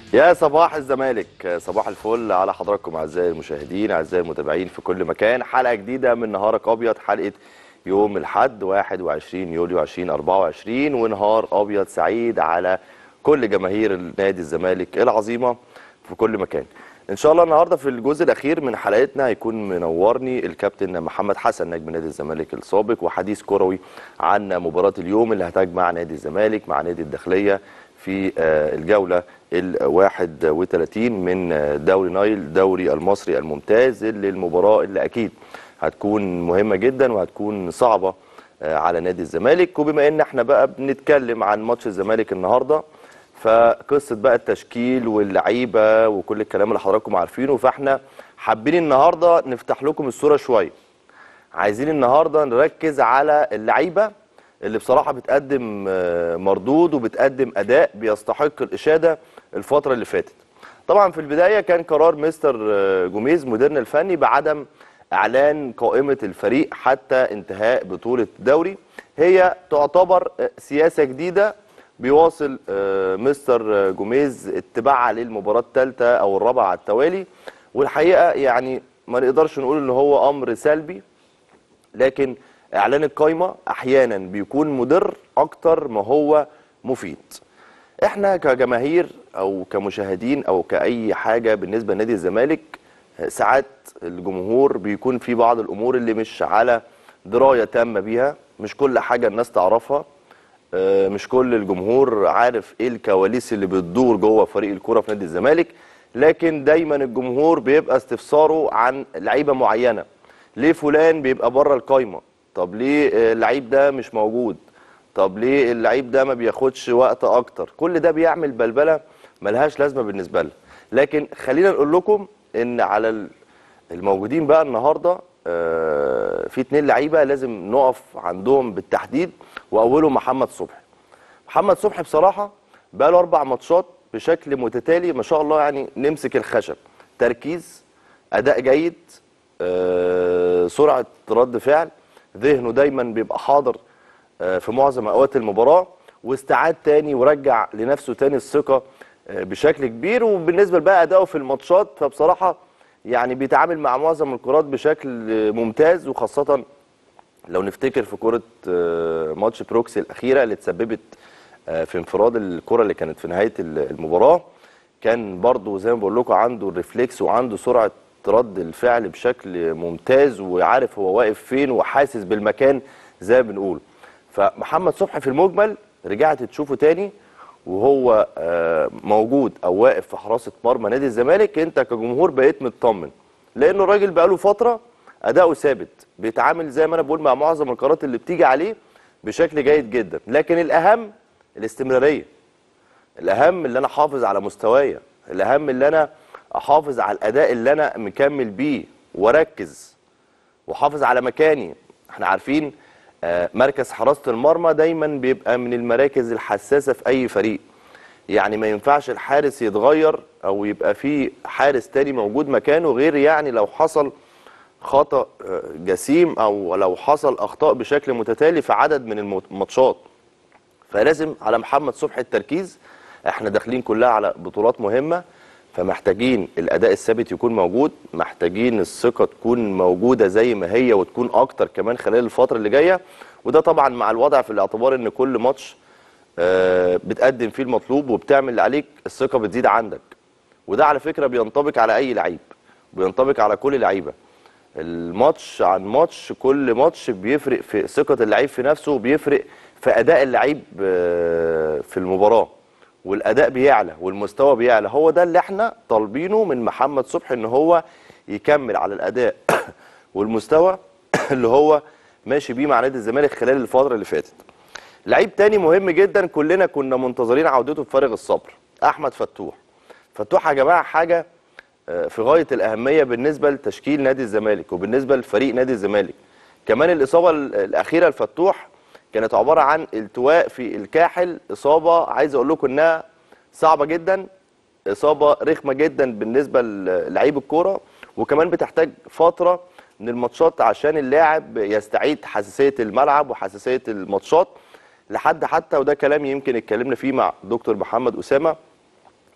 يا صباح الزمالك صباح الفل على حضراتكم اعزائي المشاهدين اعزائي المتابعين في كل مكان حلقه جديده من نهارك ابيض حلقه يوم الاحد 21 يوليو 2024 ونهار ابيض سعيد على كل جماهير نادي الزمالك العظيمه في كل مكان ان شاء الله النهارده في الجزء الاخير من حلقتنا هيكون منورني الكابتن محمد حسن نجم نادي الزمالك السابق وحديث كروي عن مباراه اليوم اللي هتجمع نادي الزمالك مع نادي الداخليه في الجوله ال 31 من دوري نايل دوري المصري الممتاز اللي المباراه اللي اكيد هتكون مهمه جدا وهتكون صعبه على نادي الزمالك وبما ان احنا بقى بنتكلم عن ماتش الزمالك النهارده فقصه بقى التشكيل واللعيبه وكل الكلام اللي حضراتكم عارفينه فاحنا حابين النهارده نفتح لكم الصوره شويه عايزين النهارده نركز على اللعيبه اللي بصراحه بتقدم مردود وبتقدم اداء بيستحق الاشاده الفتره اللي فاتت طبعا في البدايه كان قرار مستر جوميز مديرنا الفني بعدم اعلان قائمه الفريق حتى انتهاء بطوله الدوري هي تعتبر سياسه جديده بيواصل مستر جوميز اتباعها للمباراه الثالثه او الرابعه على التوالي والحقيقه يعني ما نقدرش نقول ان هو امر سلبي لكن اعلان القايمه احيانا بيكون مضر اكتر ما هو مفيد احنا كجماهير او كمشاهدين او كاي حاجه بالنسبه لنادي الزمالك ساعات الجمهور بيكون في بعض الامور اللي مش على درايه تامه بيها مش كل حاجه الناس تعرفها مش كل الجمهور عارف ايه الكواليس اللي بتدور جوه فريق الكوره في نادي الزمالك لكن دايما الجمهور بيبقى استفساره عن لعيبه معينه ليه فلان بيبقى بره القايمه طب ليه اللعيب ده مش موجود طب ليه اللعيب ده ما بياخدش وقت اكتر كل ده بيعمل بلبله ملهاش لازمه بالنسبه لنا لكن خلينا نقول لكم ان على الموجودين بقى النهارده في اتنين لعيبه لازم نقف عندهم بالتحديد واولهم محمد صبحي محمد صبحي بصراحه بقى له اربع ماتشات بشكل متتالي ما شاء الله يعني نمسك الخشب تركيز اداء جيد سرعه رد فعل ذهنه دايما بيبقى حاضر في معظم اوقات المباراه واستعاد تاني ورجع لنفسه تاني الثقه بشكل كبير وبالنسبه بقى اداؤه في الماتشات فبصراحه يعني بيتعامل مع معظم الكرات بشكل ممتاز وخاصه لو نفتكر في كره ماتش بروكسي الاخيره اللي تسببت في انفراد الكره اللي كانت في نهايه المباراه كان برضه زي ما بقول لكم عنده الريفلكس وعنده سرعه رد الفعل بشكل ممتاز وعارف هو واقف فين وحاسس بالمكان زي ما بنقول فمحمد صبحي في المجمل رجعت تشوفه تاني وهو موجود او واقف في حراسه مرمى نادي الزمالك انت كجمهور بقيت مطمن لانه الراجل بقاله فتره اداؤه ثابت بيتعامل زي ما انا بقول مع معظم القرارات اللي بتيجي عليه بشكل جيد جدا لكن الاهم الاستمراريه الاهم اللي انا احافظ على مستوايا الاهم اللي انا احافظ على الاداء اللي انا مكمل بيه واركز واحافظ على مكاني احنا عارفين مركز حراسه المرمى دايما بيبقى من المراكز الحساسه في اي فريق يعني ما ينفعش الحارس يتغير او يبقى في حارس تاني موجود مكانه غير يعني لو حصل خطا جسيم او لو حصل اخطاء بشكل متتالي في عدد من الماتشات فلازم على محمد صبحي التركيز احنا داخلين كلها على بطولات مهمه فمحتاجين الاداء الثابت يكون موجود محتاجين الثقه تكون موجوده زي ما هي وتكون اكتر كمان خلال الفتره اللي جايه وده طبعا مع الوضع في الاعتبار ان كل ماتش بتقدم فيه المطلوب وبتعمل اللي عليك الثقه بتزيد عندك وده على فكره بينطبق على اي لعيب بينطبق على كل لعيبه الماتش عن ماتش كل ماتش بيفرق في ثقه اللعيب في نفسه وبيفرق في اداء اللعيب في المباراه والاداء بيعلى والمستوى بيعلى هو ده اللي احنا طالبينه من محمد صبحي ان هو يكمل على الاداء والمستوى اللي هو ماشي بيه مع نادي الزمالك خلال الفتره اللي فاتت لعيب تاني مهم جدا كلنا كنا منتظرين عودته بفارغ الصبر احمد فتوح فتوح يا جماعه حاجه في غايه الاهميه بالنسبه لتشكيل نادي الزمالك وبالنسبه لفريق نادي الزمالك كمان الاصابه الاخيره لفتوح كانت عباره عن التواء في الكاحل اصابه عايز اقول لكم انها صعبه جدا اصابه رخمه جدا بالنسبه للعيب الكوره وكمان بتحتاج فتره من الماتشات عشان اللاعب يستعيد حساسيه الملعب وحساسيه الماتشات لحد حتى وده كلام يمكن اتكلمنا فيه مع دكتور محمد اسامه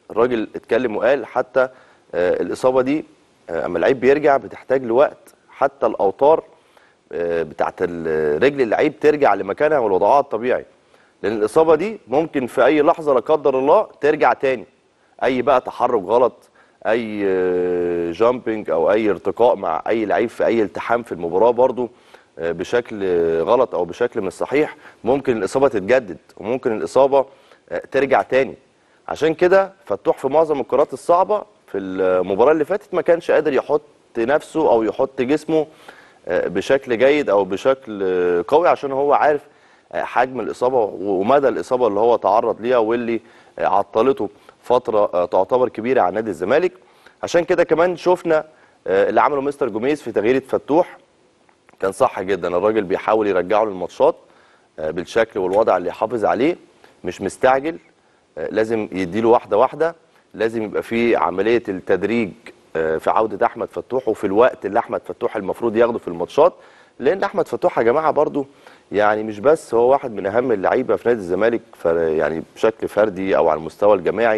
الراجل اتكلم وقال حتى آه، الاصابه دي آه، اما اللعيب بيرجع بتحتاج لوقت حتى الاوتار آه، بتاعت رجل اللعيب ترجع لمكانها والوضعها الطبيعي لان الاصابه دي ممكن في اي لحظه لا قدر الله ترجع تاني اي بقى تحرك غلط اي آه، جامبنج او اي ارتقاء مع اي لعيب في اي التحام في المباراه برضو آه، بشكل آه، غلط او بشكل مش صحيح ممكن الاصابه تتجدد وممكن الاصابه آه، ترجع تاني عشان كده فتوح في معظم الكرات الصعبه في المباراه اللي فاتت ما كانش قادر يحط نفسه او يحط جسمه آه، بشكل جيد او بشكل آه، قوي عشان هو عارف آه، حجم الاصابه ومدى الاصابه اللي هو تعرض ليها واللي آه، عطلته فتره آه، تعتبر كبيره عن نادي الزمالك عشان كده كمان شفنا آه، اللي عمله مستر جوميز في تغيير فتوح كان صح جدا الراجل بيحاول يرجعه للماتشات آه، بالشكل والوضع اللي يحافظ عليه مش مستعجل آه، لازم يديله واحده واحده لازم يبقى في عمليه التدريج آه، في عوده احمد فتوح وفي الوقت اللي احمد فتوح المفروض ياخده في الماتشات لان احمد فتوح يا جماعه برضو يعني مش بس هو واحد من اهم اللعيبه في نادي الزمالك ف- يعني بشكل فردي او على المستوى الجماعي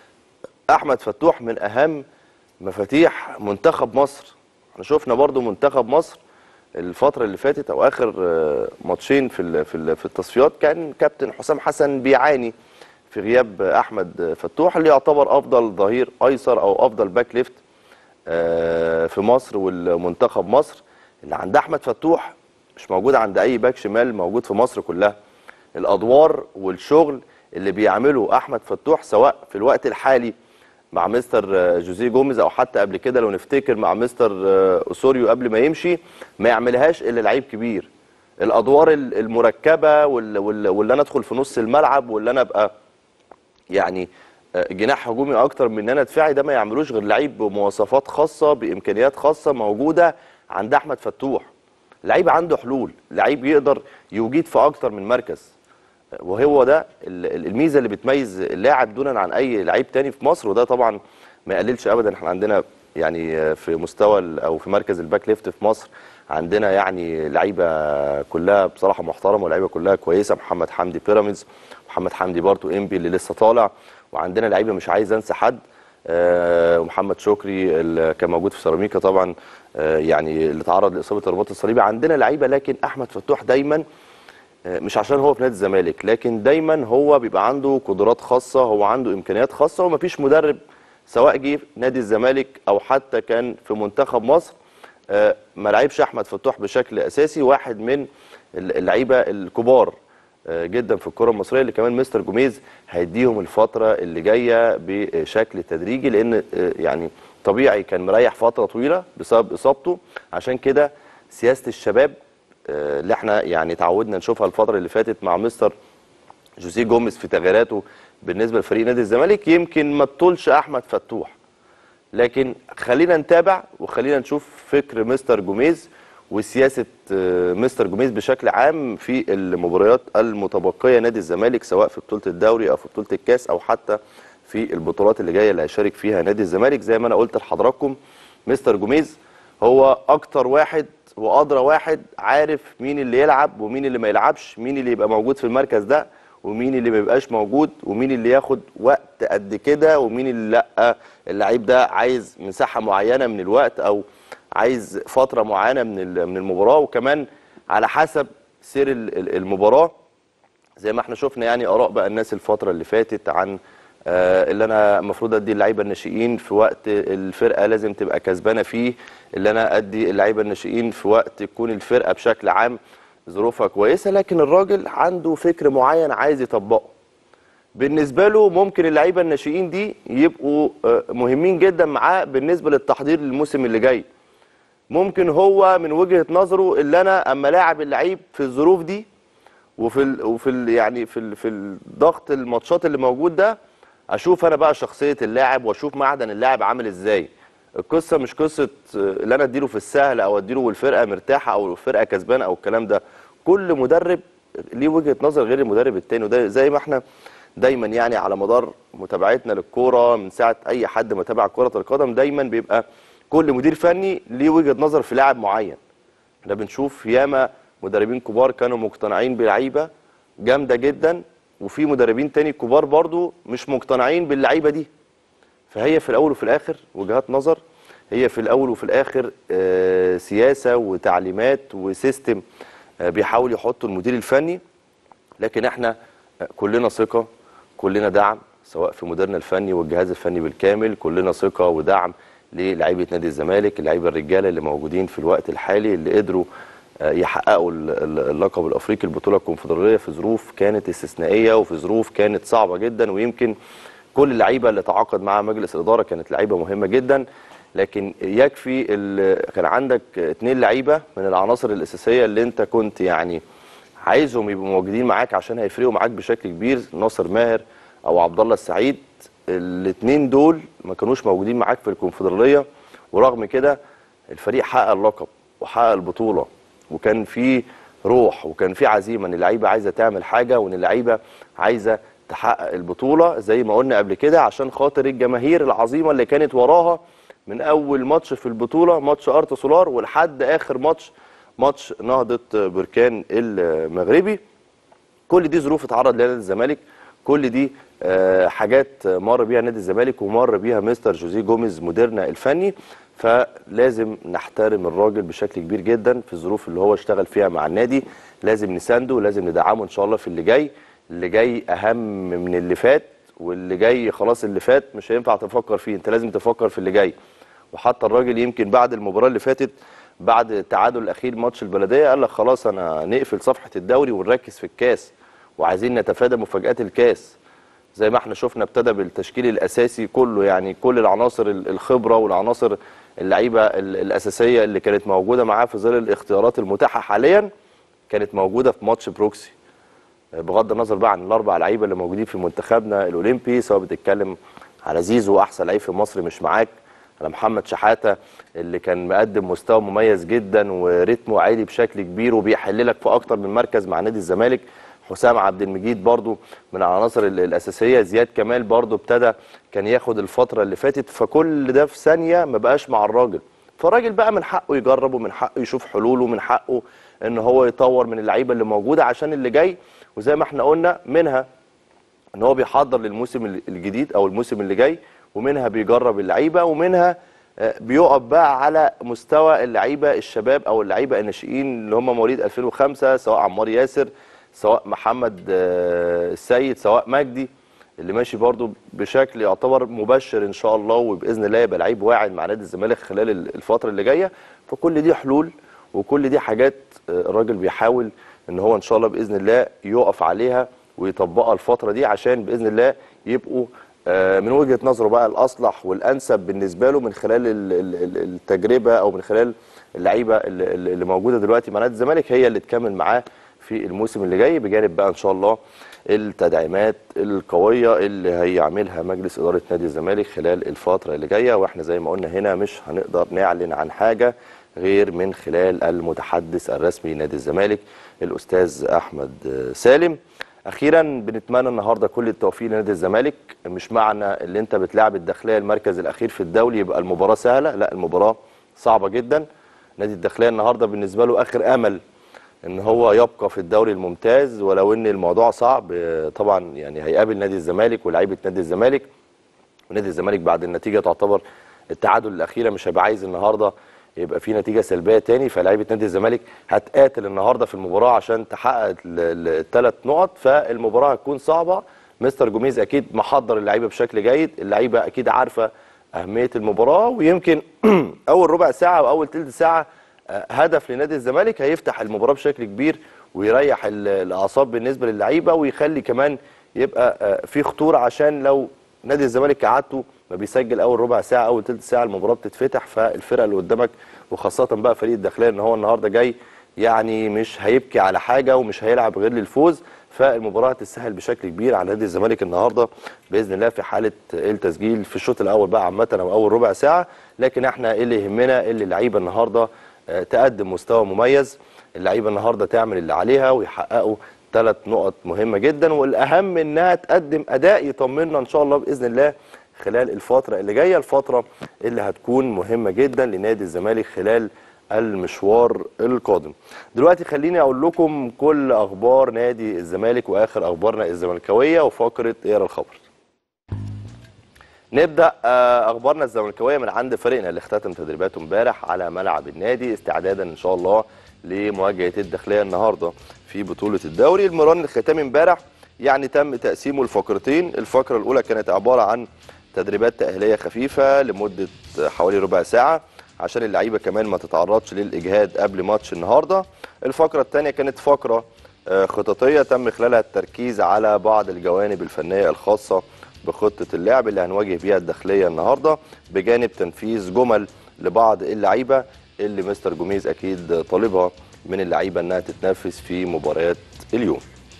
احمد فتوح من اهم مفاتيح منتخب مصر احنا شفنا برضو منتخب مصر الفترة اللي فاتت او اخر آه، ماتشين في ال- في ال- في التصفيات كان كابتن حسام حسن بيعاني في غياب احمد فتوح اللي يعتبر افضل ظهير ايسر او افضل باك ليفت آه، في مصر والمنتخب مصر اللي عند احمد فتوح مش موجود عند اي باك شمال موجود في مصر كلها الادوار والشغل اللي بيعمله احمد فتوح سواء في الوقت الحالي مع مستر آه، جوزيه جوميز او حتى قبل كده لو نفتكر مع مستر آه، اسوريو قبل ما يمشي ما يعملهاش الا لعيب كبير الادوار ال- المركبه وال- وال- واللي انا ادخل في نص الملعب واللي انا ابقى يعني آه، جناح هجومي اكتر من ان انا دفاعي ده ما يعملوش غير لعيب بمواصفات خاصه بامكانيات خاصه موجوده عند احمد فتوح لعيب عنده حلول لعيب يقدر يوجد في اكتر من مركز آه، وهو ده ال- ال- الميزه اللي بتميز اللاعب دونا عن اي لعيب تاني في مصر وده طبعا ما يقللش ابدا احنا عندنا يعني آه، في مستوى ال- او في مركز الباك ليفت في مصر عندنا يعني لعيبه كلها بصراحه محترمه ولعيبه كلها كويسه محمد حمدي بيراميدز محمد حمدي برضو انبي اللي لسه طالع وعندنا لعيبه مش عايز انسى حد آه، ومحمد شكري اللي كان موجود في سيراميكا طبعا آه، يعني اللي تعرض لاصابه الرباط الصليبي عندنا لعيبه لكن احمد فتوح دايما آه، مش عشان هو في نادي الزمالك لكن دايما هو بيبقى عنده قدرات خاصه هو عنده امكانيات خاصه ومفيش مدرب سواء جه في نادي الزمالك او حتى كان في منتخب مصر آه، ما لعبش احمد فتوح بشكل اساسي واحد من اللعيبه الكبار آه، جدا في الكره المصريه اللي كمان مستر جوميز هيديهم الفتره اللي جايه بشكل تدريجي لان آه، يعني طبيعي كان مريح فتره طويله بسبب اصابته عشان كده سياسه الشباب آه، اللي احنا يعني اتعودنا نشوفها الفتره اللي فاتت مع مستر جوزيه جوميز في تغييراته بالنسبه لفريق نادي الزمالك يمكن ما تطولش احمد فتوح لكن خلينا نتابع وخلينا نشوف فكر مستر جوميز وسياسه آه، مستر جوميز بشكل عام في المباريات المتبقيه نادي الزمالك سواء في بطوله الدوري او في بطوله الكاس او حتى في البطولات اللي جايه اللي هيشارك فيها نادي الزمالك زي ما انا قلت لحضراتكم مستر جوميز هو اكتر واحد وادرى واحد عارف مين اللي يلعب ومين اللي ما يلعبش مين اللي يبقى موجود في المركز ده ومين اللي ما يبقاش موجود ومين اللي ياخد وقت قد كده ومين اللي لا اللعيب ده عايز مساحه معينه من الوقت او عايز فتره معينه من ال- من المباراه وكمان على حسب سير ال- ال- المباراه زي ما احنا شفنا يعني اراء بقى الناس الفتره اللي فاتت عن آه، اللي انا المفروض ادي اللعيبه الناشئين في وقت الفرقه لازم تبقى كسبانه فيه اللي انا ادي اللعيبه الناشئين في وقت تكون الفرقه بشكل عام ظروفها كويسه لكن الراجل عنده فكر معين عايز يطبقه بالنسبه له ممكن اللعيبه الناشئين دي يبقوا آه، مهمين جدا معاه بالنسبه للتحضير للموسم اللي جاي ممكن هو من وجهه نظره اللي انا اما لاعب اللعيب في الظروف دي وفي ال وفي ال يعني في ال في الضغط الماتشات اللي موجود ده اشوف انا بقى شخصيه اللاعب واشوف معدن اللاعب عامل ازاي القصه مش قصه آه، اللي انا اديله في السهل او اديله والفرقه مرتاحه او الفرقه كسبانه او الكلام ده كل مدرب ليه وجهه نظر غير المدرب التاني وده زي ما احنا دايما يعني على مدار متابعتنا للكوره من ساعه اي حد ما تابع كره القدم دايما بيبقى كل مدير فني ليه وجهه نظر في لاعب معين احنا بنشوف ياما مدربين كبار كانوا مقتنعين بلعيبه جامده جدا وفي مدربين تاني كبار برضو مش مقتنعين باللعيبه دي فهي في الاول وفي الاخر وجهات نظر هي في الاول وفي الاخر آه، سياسه وتعليمات وسيستم آه، بيحاول يحطه المدير الفني لكن احنا آه، كلنا ثقه كلنا دعم سواء في مديرنا الفني والجهاز الفني بالكامل كلنا ثقه ودعم للاعيبه نادي الزمالك اللعيبه الرجاله اللي موجودين في الوقت الحالي اللي قدروا آه، يحققوا ال- ال- اللقب الافريقي البطوله الكونفدراليه في ظروف كانت استثنائيه وفي ظروف كانت صعبه جدا ويمكن كل اللعيبه اللي تعاقد معاها مجلس الاداره كانت لعيبه مهمه جدا لكن يكفي ال- كان عندك اتنين لعيبه من العناصر الاساسيه اللي انت كنت يعني عايزهم يبقوا موجودين معاك عشان هيفرقوا معاك بشكل كبير ناصر ماهر او عبد الله السعيد الاثنين دول ما كانوش موجودين معاك في الكونفدراليه ورغم كده الفريق حقق اللقب وحقق البطوله وكان في روح وكان في عزيمه ان اللعيبه عايزه تعمل حاجه وان اللعيبه عايزه تحقق البطوله زي ما قلنا قبل كده عشان خاطر الجماهير العظيمه اللي كانت وراها من اول ماتش في البطوله ماتش ارتا سولار ولحد اخر ماتش ماتش نهضه بركان المغربي كل دي ظروف اتعرض لها نادي الزمالك كل دي آه، حاجات مر بيها نادي الزمالك ومر بيها مستر جوزيه جوميز مديرنا الفني فلازم نحترم الراجل بشكل كبير جدا في الظروف اللي هو اشتغل فيها مع النادي لازم نسانده لازم ندعمه ان شاء الله في اللي جاي اللي جاي اهم من اللي فات واللي جاي خلاص اللي فات مش هينفع تفكر فيه انت لازم تفكر في اللي جاي وحتى الراجل يمكن بعد المباراه اللي فاتت بعد التعادل الاخير ماتش البلديه قال لك خلاص انا نقفل صفحه الدوري ونركز في الكاس وعايزين نتفادى مفاجات الكاس زي ما احنا شفنا ابتدى بالتشكيل الاساسي كله يعني كل العناصر ال- الخبره والعناصر اللعيبه ال- الاساسيه اللي كانت موجوده معاه في ظل الاختيارات المتاحه حاليا كانت موجوده في ماتش بروكسي بغض النظر بقى عن الاربع لعيبه اللي موجودين في منتخبنا الاولمبي سواء بتتكلم على زيزو احسن لعيب في مصر مش معاك على محمد شحاته اللي كان مقدم مستوى مميز جدا وريتمه عالي بشكل كبير وبيحل لك في اكتر من مركز مع نادي الزمالك حسام عبد المجيد برضو من العناصر ال- الاساسيه زياد كمال برضو ابتدى كان ياخد الفتره اللي فاتت فكل ده في ثانيه ما بقاش مع الراجل فالراجل بقى من حقه يجرب ومن حقه يشوف حلول ومن حقه ان هو يطور من اللعيبه اللي موجوده عشان اللي جاي وزي ما احنا قلنا منها ان هو بيحضر للموسم ال- الجديد او الموسم اللي جاي ومنها بيجرب اللعيبه ومنها آه، بيقف بقى على مستوى اللعيبه الشباب او اللعيبه الناشئين اللي هم مواليد 2005 سواء عمار ياسر سواء محمد آه، السيد سواء مجدي اللي ماشي برضو بشكل يعتبر مبشر ان شاء الله وباذن الله يبقى لعيب واعد مع نادي الزمالك خلال ال- الفتره اللي جايه فكل دي حلول وكل دي حاجات آه، الراجل بيحاول ان هو ان شاء الله باذن الله يقف عليها ويطبقها الفتره دي عشان باذن الله يبقوا آه، من وجهه نظره بقى الاصلح والانسب بالنسبه له من خلال ال- ال- ال- التجربه او من خلال اللعيبه اللي اللي موجوده دلوقتي مع نادي الزمالك هي اللي تكمل معاه في الموسم اللي جاي بجانب بقى ان شاء الله التدعيمات القويه اللي هيعملها مجلس اداره نادي الزمالك خلال الفتره اللي جايه واحنا زي ما قلنا هنا مش هنقدر نعلن عن حاجه غير من خلال المتحدث الرسمي لنادي الزمالك الاستاذ احمد سالم اخيرا بنتمنى النهارده كل التوفيق لنادي الزمالك مش معنى اللي انت بتلعب الداخليه المركز الاخير في الدوري يبقى المباراه سهله لا المباراه صعبه جدا نادي الداخليه النهارده بالنسبه له اخر امل ان هو يبقى في الدوري الممتاز ولو ان الموضوع صعب آه، طبعا يعني هيقابل نادي الزمالك ولاعيبه نادي الزمالك ونادي الزمالك بعد النتيجه تعتبر التعادل الاخيره مش هيبقى عايز النهارده يبقى في نتيجه سلبيه تاني فلاعيبه نادي الزمالك هتقاتل النهارده في المباراه عشان تحقق الثلاث نقط فالمباراه هتكون صعبه مستر جوميز اكيد محضر اللعيبه بشكل جيد اللعيبه اكيد عارفه اهميه المباراه ويمكن اول ربع ساعه واول ثلث ساعه آه، هدف لنادي الزمالك هيفتح المباراه بشكل كبير ويريح ال- الاعصاب بالنسبه للعيبه ويخلي كمان يبقى آه، في خطوره عشان لو نادي الزمالك كعادته ما بيسجل اول ربع ساعه اول ثلث ساعه المباراه بتتفتح فالفرقه اللي قدامك وخاصه بقى فريق الداخليه ان هو النهارده جاي يعني مش هيبكي على حاجه ومش هيلعب غير للفوز فالمباراه هتسهل بشكل كبير على نادي الزمالك النهارده باذن الله في حاله التسجيل في الشوط الاول بقى عامه او اول ربع ساعه لكن احنا إيه اللي يهمنا اللي اللعيبه النهارده آه، تقدم مستوى مميز اللعيبه النهارده تعمل اللي عليها ويحققوا ثلاث نقط مهمه جدا والاهم انها تقدم اداء يطمنا ان شاء الله باذن الله خلال الفتره اللي جايه الفتره اللي هتكون مهمه جدا لنادي الزمالك خلال المشوار القادم دلوقتي خليني اقول لكم كل اخبار نادي الزمالك واخر اخبارنا الزملكاويه وفقره اقرا الخبر نبدا آه، اخبارنا الزملكاويه من عند فريقنا اللي اختتم تدريباته امبارح على ملعب النادي استعدادا ان شاء الله لمواجهه الداخليه النهارده في بطوله الدوري المران الختامي امبارح يعني تم تقسيمه لفقرتين الفقره الاولى كانت عباره عن تدريبات تاهيليه خفيفه لمده حوالي ربع ساعه عشان اللعيبه كمان ما تتعرضش للاجهاد قبل ماتش النهارده الفقره الثانيه كانت فقره آه، خططيه تم خلالها التركيز على بعض الجوانب الفنيه الخاصه بخطه اللعب اللي هنواجه بيها الداخليه النهارده بجانب تنفيذ جمل لبعض اللعيبه اللي مستر جوميز اكيد طالبها من اللعيبه انها تتنفذ في مباريات اليوم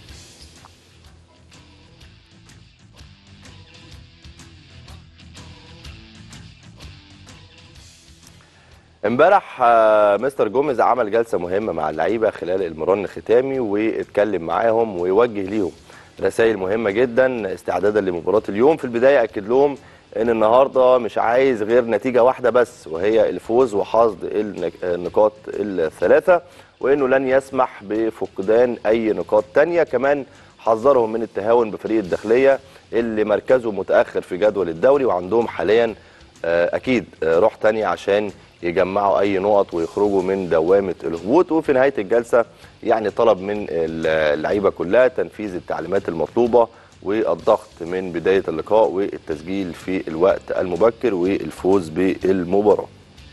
امبارح آه، مستر جوميز عمل جلسه مهمه مع اللعيبه خلال المران الختامي واتكلم معاهم ووجه ليهم رسائل مهمه جدا استعدادا لمباراه اليوم في البدايه اكد لهم ان النهارده مش عايز غير نتيجه واحده بس وهي الفوز وحصد النك- النقاط الثلاثه وانه لن يسمح بفقدان اي نقاط تانية كمان حذرهم من التهاون بفريق الداخليه اللي مركزه متاخر في جدول الدوري وعندهم حاليا آه، اكيد آه، روح تانية عشان يجمعوا اي نقط ويخرجوا من دوامه الهبوط وفي نهايه الجلسه يعني طلب من اللعيبه كلها تنفيذ التعليمات المطلوبه والضغط من بدايه اللقاء والتسجيل في الوقت المبكر والفوز بالمباراه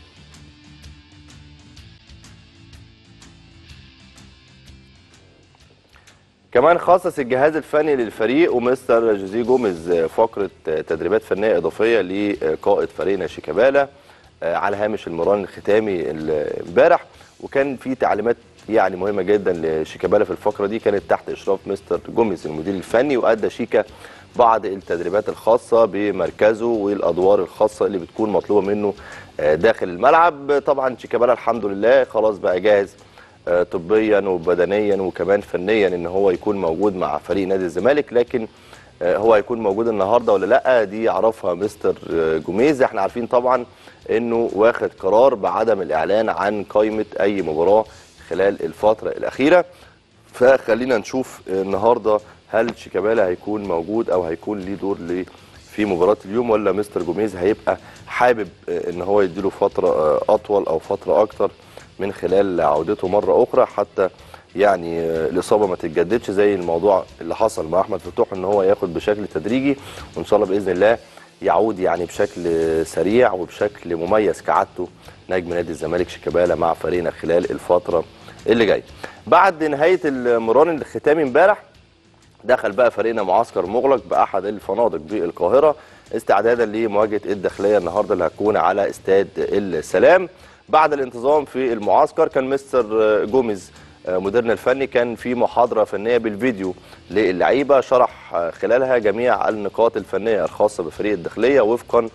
كمان خصص الجهاز الفني للفريق ومستر جوزيه جوميز فقره تدريبات فنيه اضافيه لقائد فريقنا شيكابالا على هامش المران الختامي امبارح وكان في تعليمات يعني مهمه جدا لشيكابالا في الفقره دي كانت تحت اشراف مستر جوميز المدير الفني وادى شيكا بعض التدريبات الخاصه بمركزه والادوار الخاصه اللي بتكون مطلوبه منه داخل الملعب طبعا شيكابالا الحمد لله خلاص بقى جاهز آه، طبيا وبدنيا وكمان فنيا ان هو يكون موجود مع فريق نادي الزمالك لكن آه، هو هيكون موجود النهارده ولا لا دي يعرفها مستر آه، جوميز احنا عارفين طبعا انه واخد قرار بعدم الاعلان عن قائمه اي مباراه خلال الفتره الاخيره فخلينا نشوف النهارده هل شيكابالا هيكون موجود او هيكون ليه دور ليه في مباراه اليوم ولا مستر جوميز هيبقى حابب آه، ان هو يديله فتره آه، اطول او فتره اكتر من خلال عودته مره اخرى حتى يعني آه، الاصابه ما تتجددش زي الموضوع اللي حصل مع احمد فتوح ان هو ياخد بشكل تدريجي وان شاء الله باذن الله يعود يعني بشكل سريع وبشكل مميز كعادته نجم نادي الزمالك شيكابالا مع فريقنا خلال الفتره اللي جايه. بعد نهايه المران الختامي امبارح دخل بقى فريقنا معسكر مغلق باحد الفنادق بالقاهره استعدادا لمواجهه الداخليه النهارده اللي هتكون على استاد السلام بعد الانتظام في المعسكر كان مستر جوميز مديرنا الفني كان في محاضره فنيه بالفيديو للعيبه شرح خلالها جميع النقاط الفنيه الخاصه بفريق الداخليه وفقا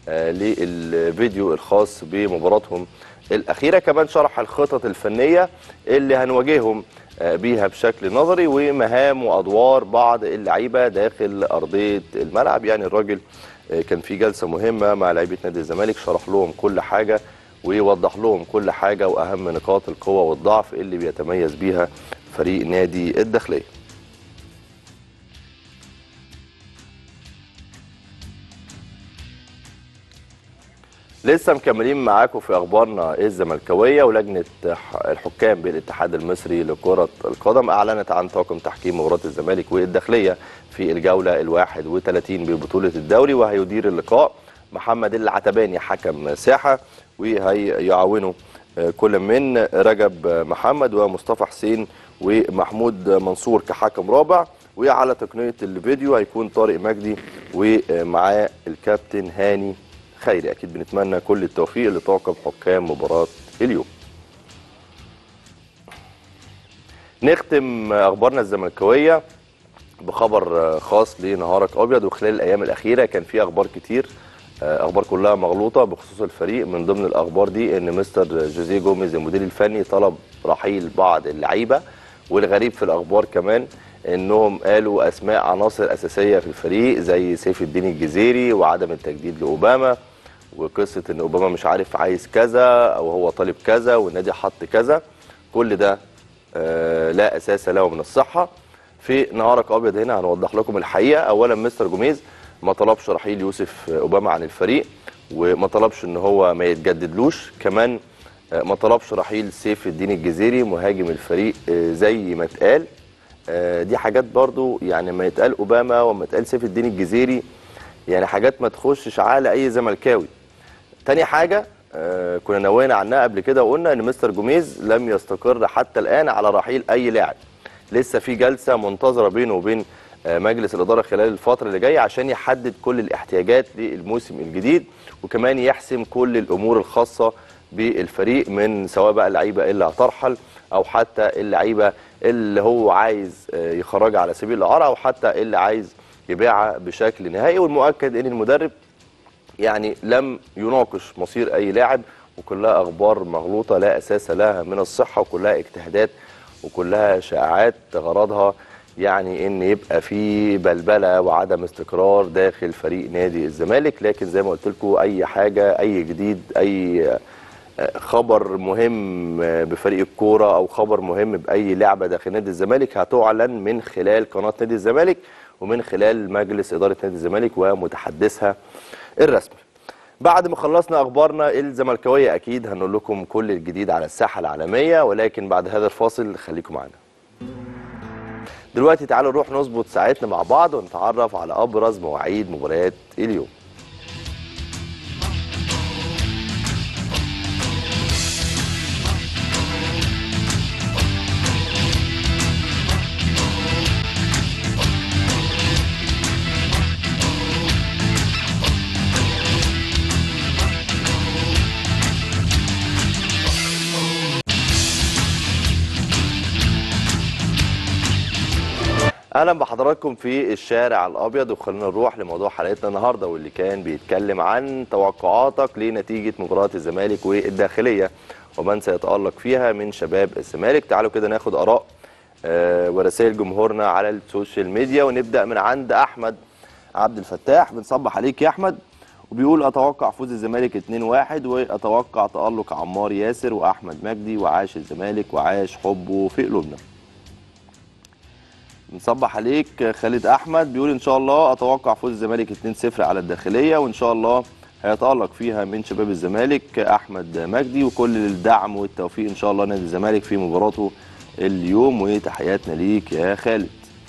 للفيديو الخاص بمباراتهم الاخيره كمان شرح الخطط الفنيه اللي هنواجههم بيها بشكل نظري ومهام وادوار بعض اللعيبه داخل ارضيه الملعب يعني الراجل كان في جلسه مهمه مع لعيبه نادي الزمالك شرح لهم كل حاجه ويوضح لهم كل حاجه واهم نقاط القوه والضعف اللي بيتميز بيها فريق نادي الداخليه لسه مكملين معاكم في اخبارنا الزملكاويه ولجنه الحكام بالاتحاد المصري لكره القدم اعلنت عن طاقم تحكيم مباراه الزمالك والداخليه في الجوله الواحد وثلاثين ببطوله الدوري وهيدير اللقاء محمد العتباني حكم ساحه وهيعاونه كل من رجب محمد ومصطفى حسين ومحمود منصور كحكم رابع وعلى تقنيه الفيديو هيكون طارق مجدي ومعاه الكابتن هاني خيري اكيد بنتمنى كل التوفيق لطاقم حكام مباراه اليوم نختم اخبارنا الزملكاويه بخبر خاص لنهارك ابيض وخلال الايام الاخيره كان في اخبار كتير اخبار كلها مغلوطه بخصوص الفريق من ضمن الاخبار دي ان مستر جوزيه جوميز المدير الفني طلب رحيل بعض اللعيبه والغريب في الاخبار كمان انهم قالوا اسماء عناصر اساسيه في الفريق زي سيف الدين الجزيري وعدم التجديد لاوباما وقصه ان اوباما مش عارف عايز كذا او هو طالب كذا والنادي حط كذا كل ده آه لا اساس له من الصحه في نهارك ابيض هنا هنوضح لكم الحقيقه اولا مستر جوميز ما طلبش رحيل يوسف اوباما عن الفريق وما طلبش ان هو ما يتجددلوش كمان آه، ما طلبش رحيل سيف الدين الجزيري مهاجم الفريق آه، زي ما اتقال آه، دي حاجات برضو يعني ما يتقال اوباما وما يتقال سيف الدين الجزيري يعني حاجات ما تخشش عقل اي زملكاوي تاني حاجه آه، كنا نوينا عنها قبل كده وقلنا ان مستر جوميز لم يستقر حتى الان على رحيل اي لاعب لسه في جلسه منتظره بينه وبين آه، مجلس الاداره خلال الفتره اللي جايه عشان يحدد كل الاحتياجات للموسم الجديد وكمان يحسم كل الامور الخاصه بالفريق من سواء بقى اللعيبه اللي هترحل او حتى اللعيبه اللي هو عايز آه، يخرجها على سبيل الاعاره او حتى اللي عايز يبيعها بشكل نهائي والمؤكد ان المدرب يعني لم يناقش مصير اي لاعب وكلها اخبار مغلوطه لا اساس لها من الصحه وكلها اجتهادات وكلها شائعات غرضها يعني ان يبقى في بلبله وعدم استقرار داخل فريق نادي الزمالك لكن زي ما قلت لكم اي حاجه اي جديد اي آه، خبر مهم آه، بفريق الكوره او خبر مهم باي لعبه داخل نادي الزمالك هتعلن من خلال قناه نادي الزمالك ومن خلال مجلس اداره نادي الزمالك ومتحدثها الرسمي بعد ما خلصنا اخبارنا الزملكاويه اكيد هنقول لكم كل الجديد على الساحه العالميه ولكن بعد هذا الفاصل خليكم معنا دلوقتي تعالوا نروح نظبط ساعتنا مع بعض ونتعرف على ابرز مواعيد مباريات اليوم اهلا بحضراتكم في الشارع الابيض وخلينا نروح لموضوع حلقتنا النهارده واللي كان بيتكلم عن توقعاتك لنتيجه مباراه الزمالك والداخليه ومن سيتالق فيها من شباب الزمالك تعالوا كده ناخد اراء آه، ورسائل جمهورنا على السوشيال ميديا ونبدا من عند احمد عبد الفتاح بنصبح عليك يا احمد وبيقول اتوقع فوز الزمالك 2-1 واتوقع تالق عمار ياسر واحمد مجدي وعاش الزمالك وعاش حبه في قلوبنا نصبح عليك خالد احمد بيقول ان شاء الله اتوقع فوز الزمالك 2-0 على الداخليه وان شاء الله هيتالق فيها من شباب الزمالك احمد مجدي وكل الدعم والتوفيق ان شاء الله نادي الزمالك في مباراته اليوم وتحياتنا ليك يا خالد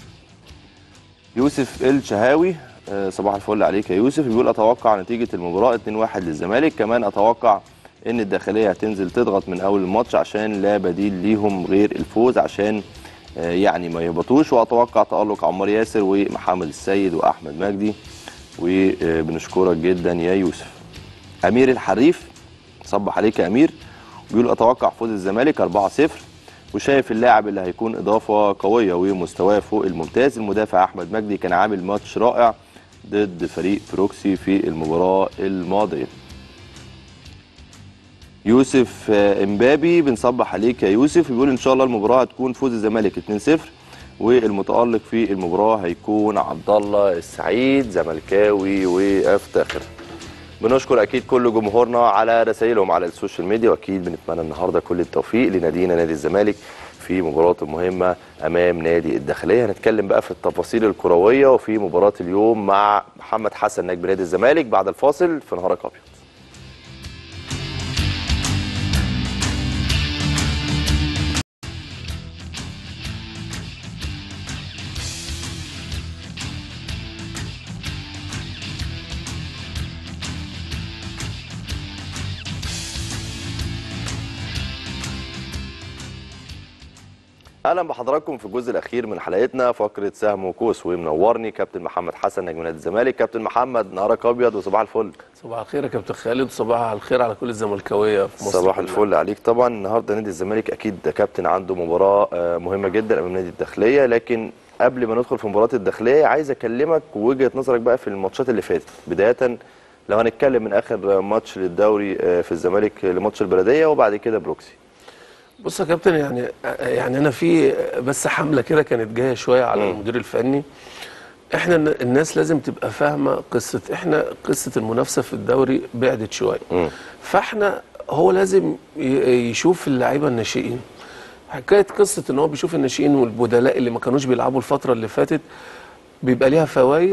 يوسف الشهاوي آه، صباح الفل عليك يا يوسف بيقول اتوقع نتيجه المباراه 2-1 للزمالك كمان اتوقع ان الداخليه هتنزل تضغط من اول الماتش عشان لا بديل ليهم غير الفوز عشان آه، يعني ما يهبطوش واتوقع تالق عمار ياسر ومحمد السيد واحمد مجدي وبنشكرك جدا يا يوسف امير الحريف صبح عليك يا امير بيقول اتوقع فوز الزمالك 4-0 وشايف اللاعب اللي هيكون اضافه قويه ومستواه فوق الممتاز المدافع احمد مجدي كان عامل ماتش رائع ضد فريق بروكسي في المباراه الماضيه يوسف آه، امبابي بنصبح عليك يا يوسف بيقول ان شاء الله المباراه هتكون فوز الزمالك 2-0 والمتالق في المباراه هيكون عبد الله السعيد زملكاوي وافتخر بنشكر اكيد كل جمهورنا على رسائلهم على السوشيال ميديا واكيد بنتمنى النهارده كل التوفيق لنادينا نادي الزمالك في مباراته المهمه امام نادي الداخليه هنتكلم بقى في التفاصيل الكرويه وفي مباراه اليوم مع محمد حسن نجم نادي الزمالك بعد الفاصل في نهارك ابيض اهلا بحضراتكم في الجزء الاخير من حلقتنا فقره سهم وكوس ومنورني كابتن محمد حسن نجم نادي الزمالك كابتن محمد نهارك ابيض وصباح الفل صباح الخير يا كابتن خالد صباح الخير على كل الزملكاويه في مصر صباح كلها. الفل عليك طبعا النهارده نادي الزمالك اكيد ده كابتن عنده مباراه آه، مهمه جدا امام نادي الداخليه لكن قبل ما ندخل في مباراه الداخليه عايز اكلمك وجهه نظرك بقى في الماتشات اللي فاتت بدايه لو هنتكلم من اخر ماتش للدوري آه، في الزمالك لماتش البلديه وبعد كده بروكسي بص يا كابتن يعني يعني انا في بس حمله كده كانت جايه شويه على مم. المدير الفني احنا الن- الناس لازم تبقى فاهمه قصه احنا قصه المنافسه في الدوري بعدت شويه مم. فاحنا هو لازم ي- يشوف اللعيبه الناشئين حكايه قصه ان هو بيشوف الناشئين والبدلاء اللي ما كانوش بيلعبوا الفتره اللي فاتت بيبقى ليها فوائد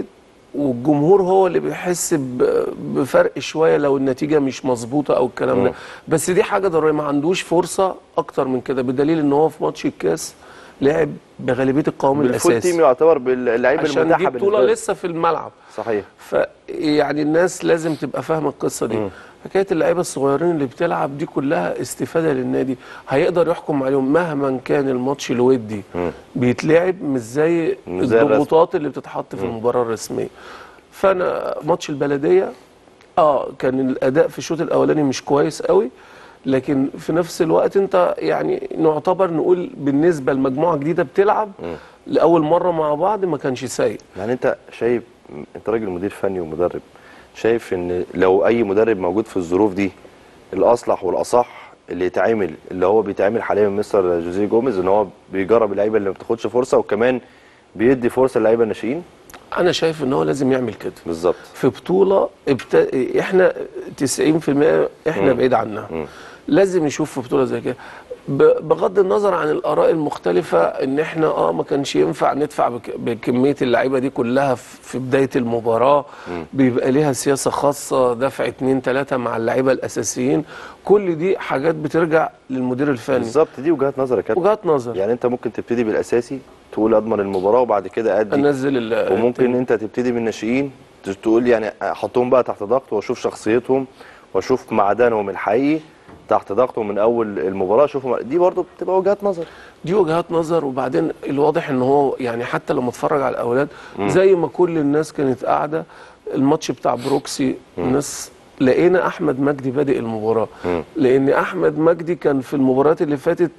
والجمهور هو اللي بيحس ب- بفرق شويه لو النتيجه مش مظبوطه او الكلام ده بس دي حاجه ضروريه ما عندوش فرصه اكتر من كده بدليل ان هو في ماتش الكاس لعب بغالبيه القوام بالفول الاساسي تيم يعتبر باللعيب عشان المتاحه دي بطوله بالنسبة له. لسه في الملعب صحيح فيعني الناس لازم تبقى فاهمه القصه دي حكايه اللعيبه الصغيرين اللي بتلعب دي كلها استفاده للنادي هيقدر يحكم عليهم مهما كان الماتش الودي بيتلعب مش زي مش زي الرسم. الضغوطات اللي بتتحط في المباراه الرسميه فانا ماتش البلديه اه كان الاداء في الشوط الاولاني مش كويس قوي لكن في نفس الوقت انت يعني نعتبر نقول بالنسبه لمجموعه جديده بتلعب لاول مره مع بعض ما كانش سيء يعني انت شايف انت راجل مدير فني ومدرب شايف ان لو اي مدرب موجود في الظروف دي الاصلح والاصح اللي يتعمل اللي هو بيتعمل حاليا من مستر جوزيه جوميز ان هو بيجرب اللعيبه اللي ما بتاخدش فرصه وكمان بيدي فرصه للعيبه الناشئين انا شايف ان هو لازم يعمل كده بالظبط في بطوله ابت... احنا 90% احنا بعيد عنها لازم نشوف في بطوله زي كده ب- بغض النظر عن الاراء المختلفه ان احنا اه ما كانش ينفع ندفع بك... بكميه اللعيبه دي كلها في في بدايه المباراه بيبقى ليها سياسه خاصه دفع اتنين تلاته مع اللعيبه الاساسيين كل دي حاجات بترجع للمدير الفني بالظبط دي وجهات نظر يا كابتن وجهات نظر يعني انت ممكن تبتدي بالاساسي تقول اضمن المباراه وبعد كده ادي انزل ال- وممكن انت تبتدي بالناشئين تقول يعني احطهم بقى تحت ضغط واشوف شخصيتهم واشوف معدنهم الحقيقي تحت ضغطهم من اول المباراه اشوفهم دي برضو بتبقى وجهات نظر دي وجهات نظر وبعدين الواضح ان هو يعني حتى لما اتفرج على الاولاد زي ما كل الناس كانت قاعده الماتش بتاع بروكسي الناس لقينا احمد مجدي بادئ المباراه لان احمد مجدي كان في المباريات اللي فاتت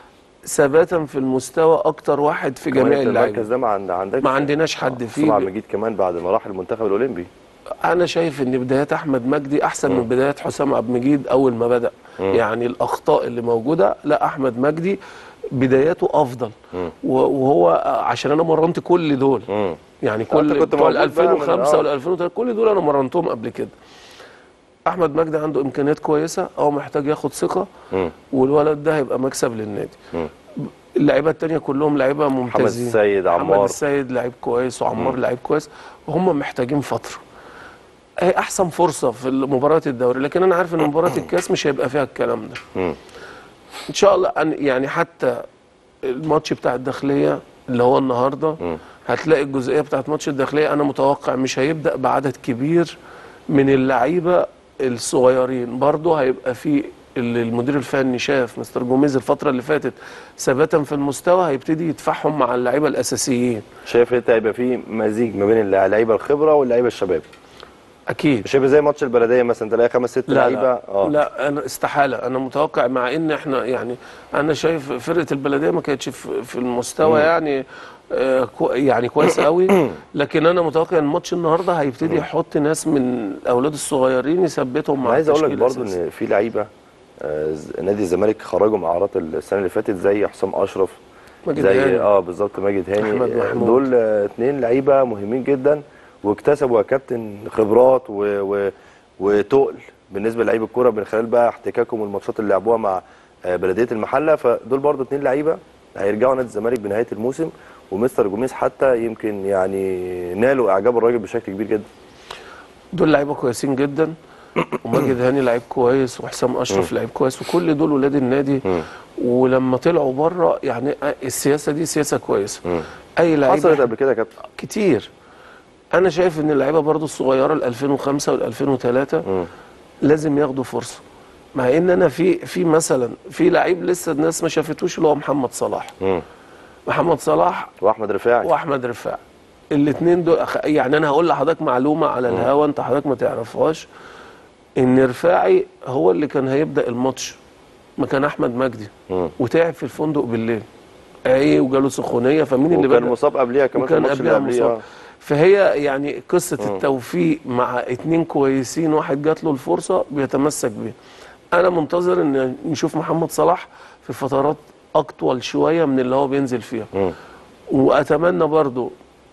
ثباتا في المستوى اكتر واحد في كمان جميع انت المركز اللعيبه ده ما عند- عندكش ما عندناش حد آه، فيه. صنع مجيد كمان بعد ما راح المنتخب الاولمبي انا شايف ان بدايات احمد مجدي احسن من بدايات حسام عبد المجيد اول ما بدا يعني الاخطاء اللي موجوده لا احمد مجدي بداياته افضل و- وهو عشان انا مرنت كل دول يعني أنت كل كنت بتوع موجود ال بقى من- 2005 آه. وال 2003 كل دول انا مرنتهم قبل كده احمد مجدي عنده امكانيات كويسه هو محتاج ياخد ثقه والولد ده هيبقى مكسب للنادي اللعيبه التانية كلهم لعيبه ممتازين السيد، محمد عمار. السيد لعيب كويس وعمار لعيب كويس وهم محتاجين فتره هي احسن فرصه في مباراه الدوري لكن انا عارف ان مباراه الكاس مش هيبقى فيها الكلام ده ان شاء الله أن يعني حتى الماتش بتاع الداخليه اللي هو النهارده هتلاقي الجزئيه بتاعت ماتش الداخليه انا متوقع مش هيبدا بعدد كبير من اللعيبه الصغيرين برضه هيبقى في اللي المدير الفني شاف مستر جوميز الفتره اللي فاتت ثباتا في المستوى هيبتدي يدفعهم مع اللعيبه الاساسيين شايف انت هيبقى في مزيج ما بين اللعيبه الخبره واللعيبه الشباب اكيد مش هيبقى زي ماتش البلديه مثلا تلاقي خمس ست لا لعيبه لا, اه لا انا استحاله انا متوقع مع ان احنا يعني انا شايف فرقه البلديه ما كانتش في في المستوى يعني آه كو يعني كويس قوي لكن انا متوقع ان ماتش النهارده هيبتدي يحط ناس من الاولاد الصغيرين يثبتهم مع انا عايز اقول لك التشكيل برضو الأساسي. ان في لعيبه آه، ز- نادي الزمالك خرجوا مع اعارات السنه اللي فاتت زي حسام اشرف ماجد زي هاني. اه بالظبط ماجد هاني أحمد آه، محمود. دول آه، اتنين لعيبه مهمين جدا واكتسبوا يا كابتن خبرات و... و... وتقل بالنسبه للعيب الكوره من خلال بقى احتكاكهم والماتشات اللي لعبوها مع آه، بلديه المحله فدول برضو اتنين لعيبه هيرجعوا نادي الزمالك بنهايه الموسم ومستر جوميز حتى يمكن يعني نالوا اعجاب الراجل بشكل كبير جدا دول لعيبه كويسين جدا وماجد هاني لعيب كويس وحسام اشرف لعيب كويس وكل دول ولاد النادي ولما طلعوا بره يعني السياسه دي سياسه كويسه اي لعيب حصلت قبل كده يا كابتن كتير انا شايف ان اللعيبه برضو الصغيره ال 2005 وال 2003 لازم ياخدوا فرصه مع ان انا في في مثلا في لعيب لسه الناس ما شافتوش اللي هو محمد صلاح مم. محمد صلاح واحمد رفاعي واحمد رفاعي الاثنين دول أخ- يعني انا هقول لحضرتك معلومه على الهوا انت حضرتك ما تعرفهاش ان رفاعي هو اللي كان هيبدا الماتش مكان احمد مجدي مم. وتعب في الفندق بالليل ايه وجاله سخونيه فمين اللي وكان بدا مصاب قبليها كمان في وكان الماتش اللي قبلها قبليه مصاب آه. فهي يعني قصه التوفيق مع اتنين كويسين واحد جات له الفرصه بيتمسك بيها انا منتظر ان نشوف محمد صلاح في فترات اطول شويه من اللي هو بينزل فيها مم. واتمنى برضو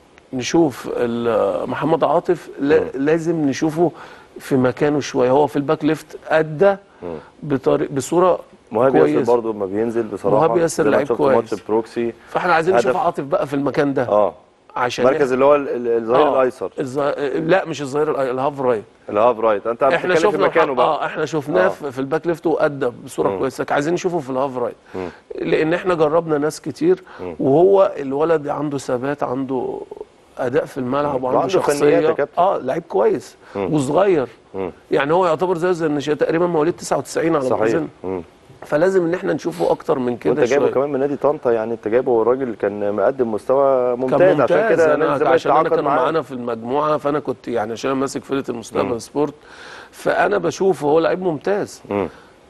نشوف ال- محمد عاطف لا- لازم نشوفه في مكانه شويه هو في الباك ليفت ادى بطريق بصوره مهاب ياسر كويسه برضه لما بينزل بصراحه مهاب ياسر زي ما لعيب شفت كويس. ماتش بروكسي فاحنا عايزين هدف. نشوف عاطف بقى في المكان ده اه عشان مركز اللي هو ال- ال- الظهير آه، الايسر الظ... لا مش الظهير الأي- الهاف رايت الهاف رايت انت احنا بتتكلم في شفنا مكانه بقى اه احنا شفناه آه. في في الباك ليفت وادى بصوره كويسه عايزين نشوفه في الهاف رايت لان احنا جربنا ناس كتير وهو الولد عنده ثبات عنده اداء في الملعب وعنده وعنده فنيات يا شخصيه كابتن. اه لعيب كويس وصغير يعني هو يعتبر زي زي النشأة تقريبا مواليد 99 على ما صحيح اظن مم. فلازم ان احنا نشوفه اكتر من كده وانت جايبه شويه كمان من نادي طنطا يعني انت جايبه الراجل كان مقدم مستوى ممتاز, كان ممتاز عشان كده نادي انا الزمالك عشان انا تعاقد كان معاه معانا في المجموعه فانا كنت يعني عشان أنا ماسك فرقه المستقبل سبورت فانا بشوفه هو لعيب ممتاز مم.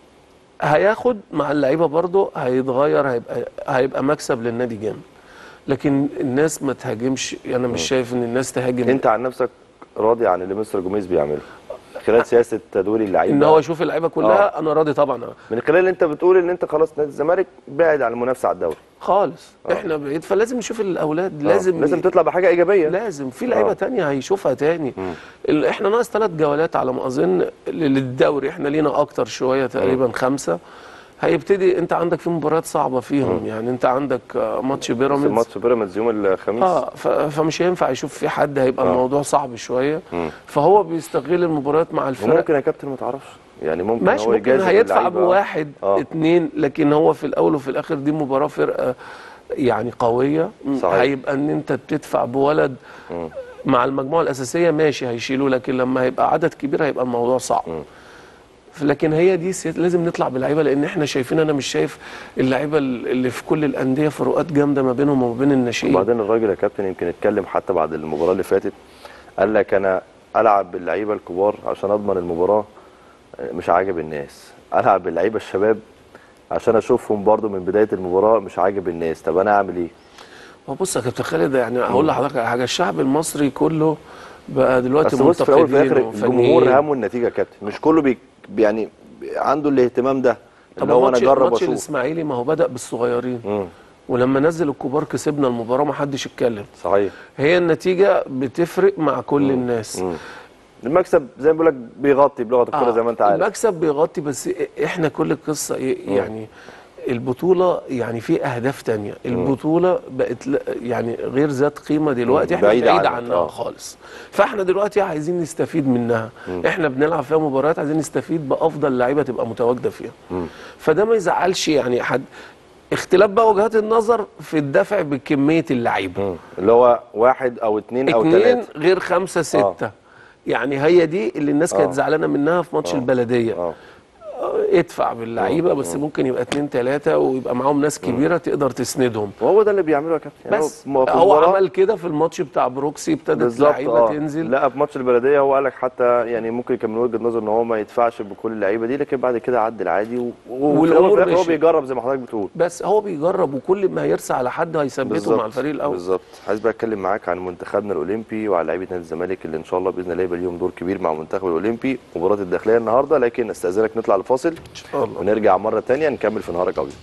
هياخد مع اللعيبه برضه هيتغير هيبقى هيبقى مكسب للنادي جامد لكن الناس ما تهاجمش انا مش شايف ان الناس تهاجم انت عن نفسك راضي عن اللي مستر جوميز بيعمله خلال سياسه تدوير اللعيبه ان هو يشوف اللعيبه كلها انا راضي طبعا من خلال اللي انت بتقول ان انت خلاص نادي الزمالك بعد عن المنافسه على الدوري خالص احنا بعيد فلازم نشوف الاولاد لازم لازم تطلع بحاجه ايجابيه لازم في لعيبه آه. تانية هيشوفها تاني ال- احنا ناقص ثلاث جولات على ما اظن ل- للدوري احنا لينا اكتر شويه تقريبا خمسه هيبتدي انت عندك في مباريات صعبه فيهم يعني انت عندك آه، ماتش في بيراميدز ماتش بيراميدز يوم الخميس اه ف- فمش هينفع يشوف في حد هيبقى الموضوع صعب شويه فهو بيستغل المباريات مع الفرق وممكن يا كابتن ما تعرفش يعني ممكن ماشي هو ممكن يجازف هيدفع اللعيبة. بواحد آه. اتنين لكن هو في الاول وفي الاخر دي مباراه فرقه يعني قويه صحيح. هيبقى ان انت بتدفع بولد مع المجموعه الاساسيه ماشي هيشيلوه لكن لما هيبقى عدد كبير هيبقى الموضوع صعب لكن هي دي سياسة لازم نطلع بلعيبه لان احنا شايفين انا مش شايف اللعيبه اللي في كل الانديه فروقات جامده ما بينهم وما بين الناشئين وبعدين الراجل يا كابتن يمكن اتكلم حتى بعد المباراه اللي فاتت قال لك انا العب باللعيبه الكبار عشان اضمن المباراه مش عاجب الناس العب باللعيبه الشباب عشان اشوفهم برضو من بدايه المباراه مش عاجب الناس طب انا اعمل ايه هو بص يا كابتن خالد يعني هقول لحضرتك على حاجه الشعب المصري كله بقى دلوقتي بس بص في الاول وفي الاخر منتقدين الجمهور وفنيين. همه النتيجه يا كابتن مش كله بي يعني عنده الاهتمام ده طب اللي هو انا ماتش- اجرب ماتش واشوف الاسماعيلي ما هو بدا بالصغيرين مم. ولما نزل الكبار كسبنا المباراه ما حدش اتكلم صحيح هي النتيجه بتفرق مع كل الناس مم. المكسب زي ما بقول لك بيغطي بلغه الكوره زي ما انت عارف المكسب بيغطي بس احنا كل القصه إيه؟ يعني البطوله يعني في اهداف تانية البطوله بقت ل- يعني غير ذات قيمه دلوقتي مم. احنا بعيدة بعيد عنك، عنها آه. خالص فاحنا دلوقتي عايزين نستفيد منها احنا بنلعب فيها مباريات عايزين نستفيد بافضل لعيبه تبقى متواجده فيها فده ما يزعلش يعني حد اختلاف بقى وجهات النظر في الدفع بكميه اللعيبه مم. اللي هو واحد او اتنين او اتنين تلاته غير خمسة ستة يعني هي دي اللي الناس كانت آه. زعلانة منها في ماتش البلدية اه ادفع باللعيبة بس ممكن يبقى اتنين تلاتة ويبقى معاهم ناس كبيرة تقدر تسندهم وهو ده اللي بيعمله يا كابتن يعني بس هو في هو المباراة عمل كده في الماتش بتاع بروكسي ابتدت بالظبط اللعيبة اه تنزل لا في ماتش البلديه هو قال لك حتى يعني ممكن كان من وجهه نظر ان هو ما يدفعش بكل اللعيبه دي لكن بعد كده عدل عادي و- وفي والأمور الأول وفي الآخر هو مشيت. بيجرب زي ما حضرتك بتقول بس هو بيجرب وكل ما هيرسى على حد هيثبته مع الفريق الأول بالظبط عايز بقى اتكلم معاك عن منتخبنا الاولمبي وعلى لعيبه نادي الزمالك اللي ان شاء الله باذن الله يبقى ليهم دور كبير مع المنتخب الاولمبي مباراه الداخليه النهارده لكن استاذنك نطلع لفاصل إن شاء الله ونرجع مره تانية نكمل في نهارك ابيض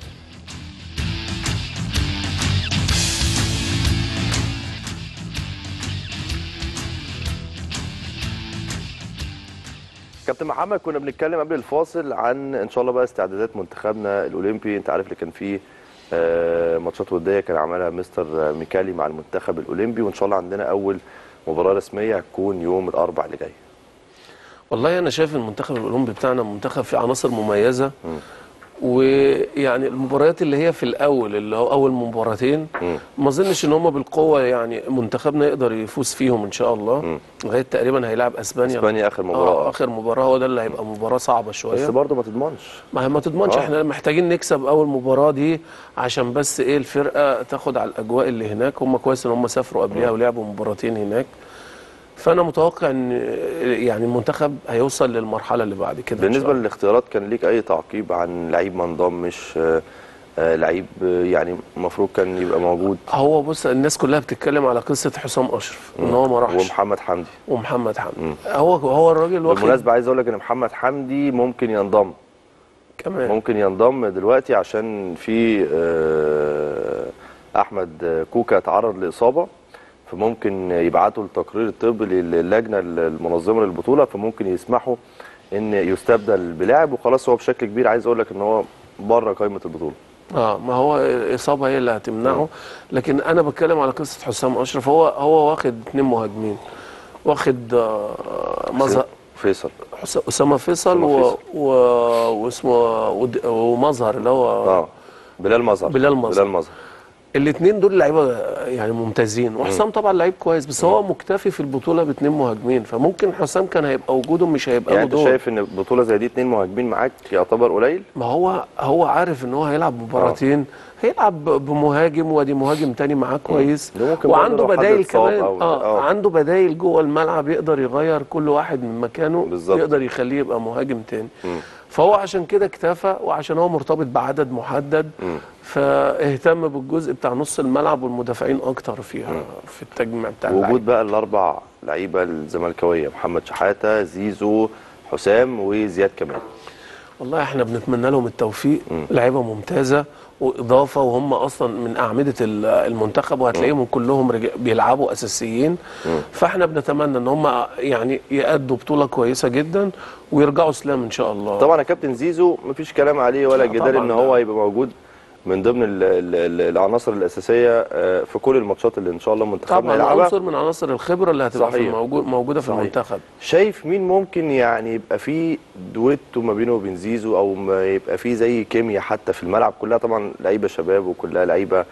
كابتن محمد كنا بنتكلم قبل الفاصل عن ان شاء الله بقى استعدادات منتخبنا الاولمبي انت عارف اللي كان فيه آه، ماتشات وديه كان عملها مستر ميكالي مع المنتخب الاولمبي وان شاء الله عندنا اول مباراه رسميه هتكون يوم الاربع اللي جاي والله انا شايف المنتخب الاولمبي بتاعنا منتخب فيه عناصر مميزه ويعني المباريات اللي هي في الاول اللي هو اول مباراتين ما اظنش ان هم بالقوه يعني منتخبنا يقدر يفوز فيهم ان شاء الله لغايه تقريبا هيلعب اسبانيا اسبانيا اخر مباراه اه اخر مباراه هو ده اللي هيبقى مباراه صعبه بس شويه برضه ما تضمنش ما هي ما تضمنش آه. احنا محتاجين نكسب اول مباراه دي عشان بس ايه الفرقه تاخد على الاجواء اللي هناك هم كويس ان هم سافروا قبلها ولعبوا مباراتين هناك فانا متوقع ان يعني المنتخب هيوصل للمرحله اللي بعد كده إن شاء بالنسبه الله. للاختيارات كان ليك اي تعقيب عن لعيب ما انضمش آه، آه، لعيب آه، يعني المفروض كان يبقى موجود هو بص الناس كلها بتتكلم على قصه حسام اشرف ان هو ما راحش ومحمد حمدي ومحمد حمدي هو هو الراجل واخد بالمناسبه عايز اقول لك ان محمد حمدي ممكن ينضم كمان ممكن ينضم دلوقتي عشان في آه، احمد كوكا تعرض لاصابه فممكن يبعتوا التقرير الطبي للجنه المنظمه للبطوله فممكن يسمحوا ان يستبدل بلاعب وخلاص هو بشكل كبير عايز اقول لك ان هو بره قائمه البطوله اه ما هو الاصابه هي اللي هتمنعه لكن انا بتكلم على قصه حسام اشرف هو هو واخد اتنين مهاجمين واخد آه، مظهر فيصل حس- اسامه فيصل أسامة و... فيصل. و... واسمه ود- ومظهر اللي هو اه بلال مظهر بلال مظهر. بلال مظهر الاثنين دول لعيبه يعني ممتازين وحسام طبعا لعيب كويس بس هو مكتفي في البطوله باثنين مهاجمين فممكن حسام كان هيبقى وجوده مش هيبقى يعني له انت دور شايف ان بطوله زي دي اتنين مهاجمين معاك يعتبر قليل ما هو هو عارف ان هو هيلعب مباراتين هيلعب ب- بمهاجم وادي مهاجم تاني معاه كويس ده ممكن وعنده برضه لو حد بدايل اتصاب كمان أو- اه, آه. عنده بدايل جوه الملعب يقدر يغير كل واحد من مكانه بالظبط. يقدر يخليه يبقى مهاجم تاني فهو عشان كده اكتفى وعشان هو مرتبط بعدد محدد فاهتم بالجزء بتاع نص الملعب والمدافعين اكتر فيها في التجميع بتاع اللعيبة. وجود بقى الاربع لعيبه الزملكاويه محمد شحاته زيزو حسام وزياد كمال والله احنا بنتمنى لهم التوفيق لعيبه ممتازه واضافه وهم اصلا من اعمده ال- المنتخب وهتلاقيهم كلهم رج- بيلعبوا اساسيين فاحنا بنتمنى ان هم يعني يأدوا بطوله كويسه جدا ويرجعوا سلام ان شاء الله طبعا يا كابتن زيزو مفيش كلام عليه ولا لا جدال طبعاً ان لا. هو يبقى موجود من ضمن ال ال ال العناصر الاساسيه آه، في كل الماتشات اللي ان شاء الله منتخبنا طبعا يلعبها عنصر من عناصر الخبره اللي هتبقى في صحيح. الموجود موجوده في صحيح. المنتخب شايف مين ممكن يعني يبقى فيه دويتو ما بينه وبين زيزو او ما يبقى فيه زي كيمياء حتى في الملعب كلها طبعا لعيبه شباب وكلها لعيبه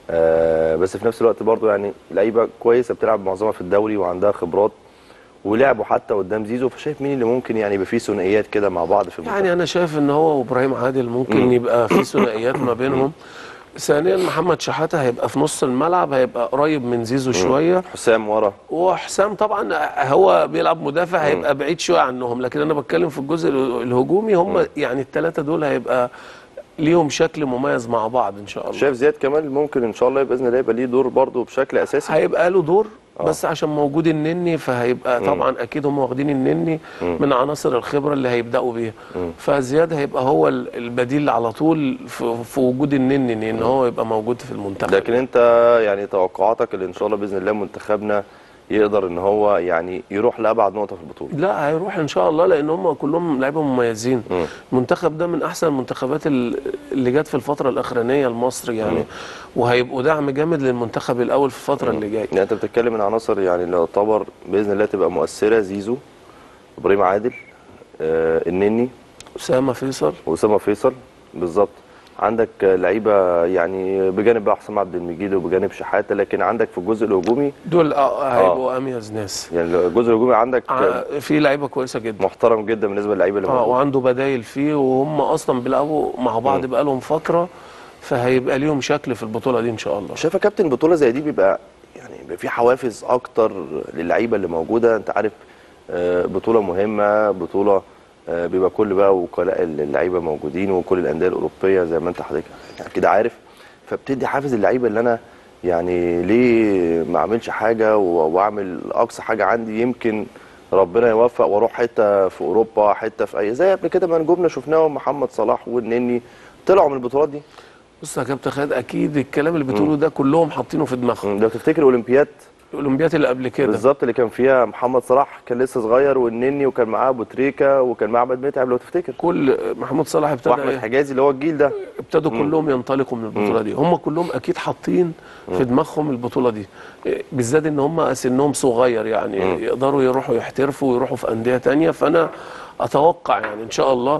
آه بس في نفس الوقت برضو يعني لعيبه كويسه بتلعب معظمها في الدوري وعندها خبرات ولعبوا حتى قدام زيزو فشايف مين اللي ممكن يعني يبقى فيه ثنائيات كده مع بعض في المنتخب يعني انا شايف ان هو وابراهيم عادل ممكن يبقى في ثنائيات ما بينهم ثانيا محمد شحاته هيبقى في نص الملعب هيبقى قريب من زيزو شويه حسام ورا وحسام طبعا هو بيلعب مدافع هيبقى بعيد شويه عنهم لكن انا بتكلم في الجزء الهجومي هم يعني الثلاثه دول هيبقى ليهم شكل مميز مع بعض ان شاء الله شايف زياد كمال ممكن ان شاء الله باذن الله يبقى ليه دور برضه بشكل اساسي هيبقى له دور بس عشان موجود النني فهيبقى طبعا اكيد هم واخدين النني من عناصر الخبره اللي هيبداوا بيها فزياد هيبقى هو ال- البديل على طول في, في وجود النني ان هو يبقى موجود في المنتخب لكن انت يعني توقعاتك اللي ان شاء الله باذن الله منتخبنا يقدر ان هو يعني يروح لابعد نقطه في البطوله لا هيروح ان شاء الله لان هم كلهم لعيبه مميزين المنتخب ده من احسن المنتخبات ال- اللي جت في الفتره الاخرانيه لمصر يعني وهيبقوا دعم جامد للمنتخب الاول في الفتره اللي جايه يعني انت بتتكلم من عناصر يعني اللي يعتبر باذن الله تبقى مؤثره زيزو ابراهيم عادل آه النني اسامه فيصل واسامه فيصل بالظبط عندك آه، لعيبه يعني بجانب بقى حسام عبد المجيد وبجانب شحاته لكن عندك في الجزء الهجومي دول آه، هيبقوا اميز ناس يعني الجزء الهجومي عندك آه، ع- في لعيبه كويسه جدا محترم جدا بالنسبه للعيبه اللي اه موجودة. وعنده بدايل فيه وهم اصلا بيلعبوا مع بعض بقالهم فتره فهيبقى ليهم شكل في البطوله دي ان شاء الله شايف يا كابتن بطوله زي دي بيبقى يعني بيبقى في حوافز اكتر للعيبه اللي موجوده انت عارف آه، بطوله مهمه بطوله آه، بيبقى كل بقى وكلاء اللعيبه موجودين وكل الانديه الاوروبيه زي ما انت حضرتك يعني كده عارف فبتدي حافز اللعيبه اللي انا يعني ليه ما اعملش حاجه و- واعمل اقصى حاجه عندي يمكن ربنا يوفق واروح حته في اوروبا حته في اي زي قبل كده ما نجومنا شفناهم محمد صلاح والنني طلعوا من البطولات دي بص يا كابتن خالد اكيد الكلام اللي بتقوله ده كلهم حاطينه في دماغهم لو تفتكر اولمبياد الاولمبيات اللي قبل كده بالظبط اللي كان فيها محمد صلاح كان لسه صغير والنني وكان معاه ابو تريكه وكان معاه عماد متعب لو تفتكر كل محمود صلاح ابتدى واحمد إيه؟ حجازي اللي هو الجيل ده ابتدوا كلهم ينطلقوا من البطوله دي هم كلهم اكيد حاطين في دماغهم البطوله دي إيه، بالذات ان هم سنهم صغير يعني يقدروا يروحوا يحترفوا ويروحوا في انديه تانية فانا اتوقع يعني ان شاء الله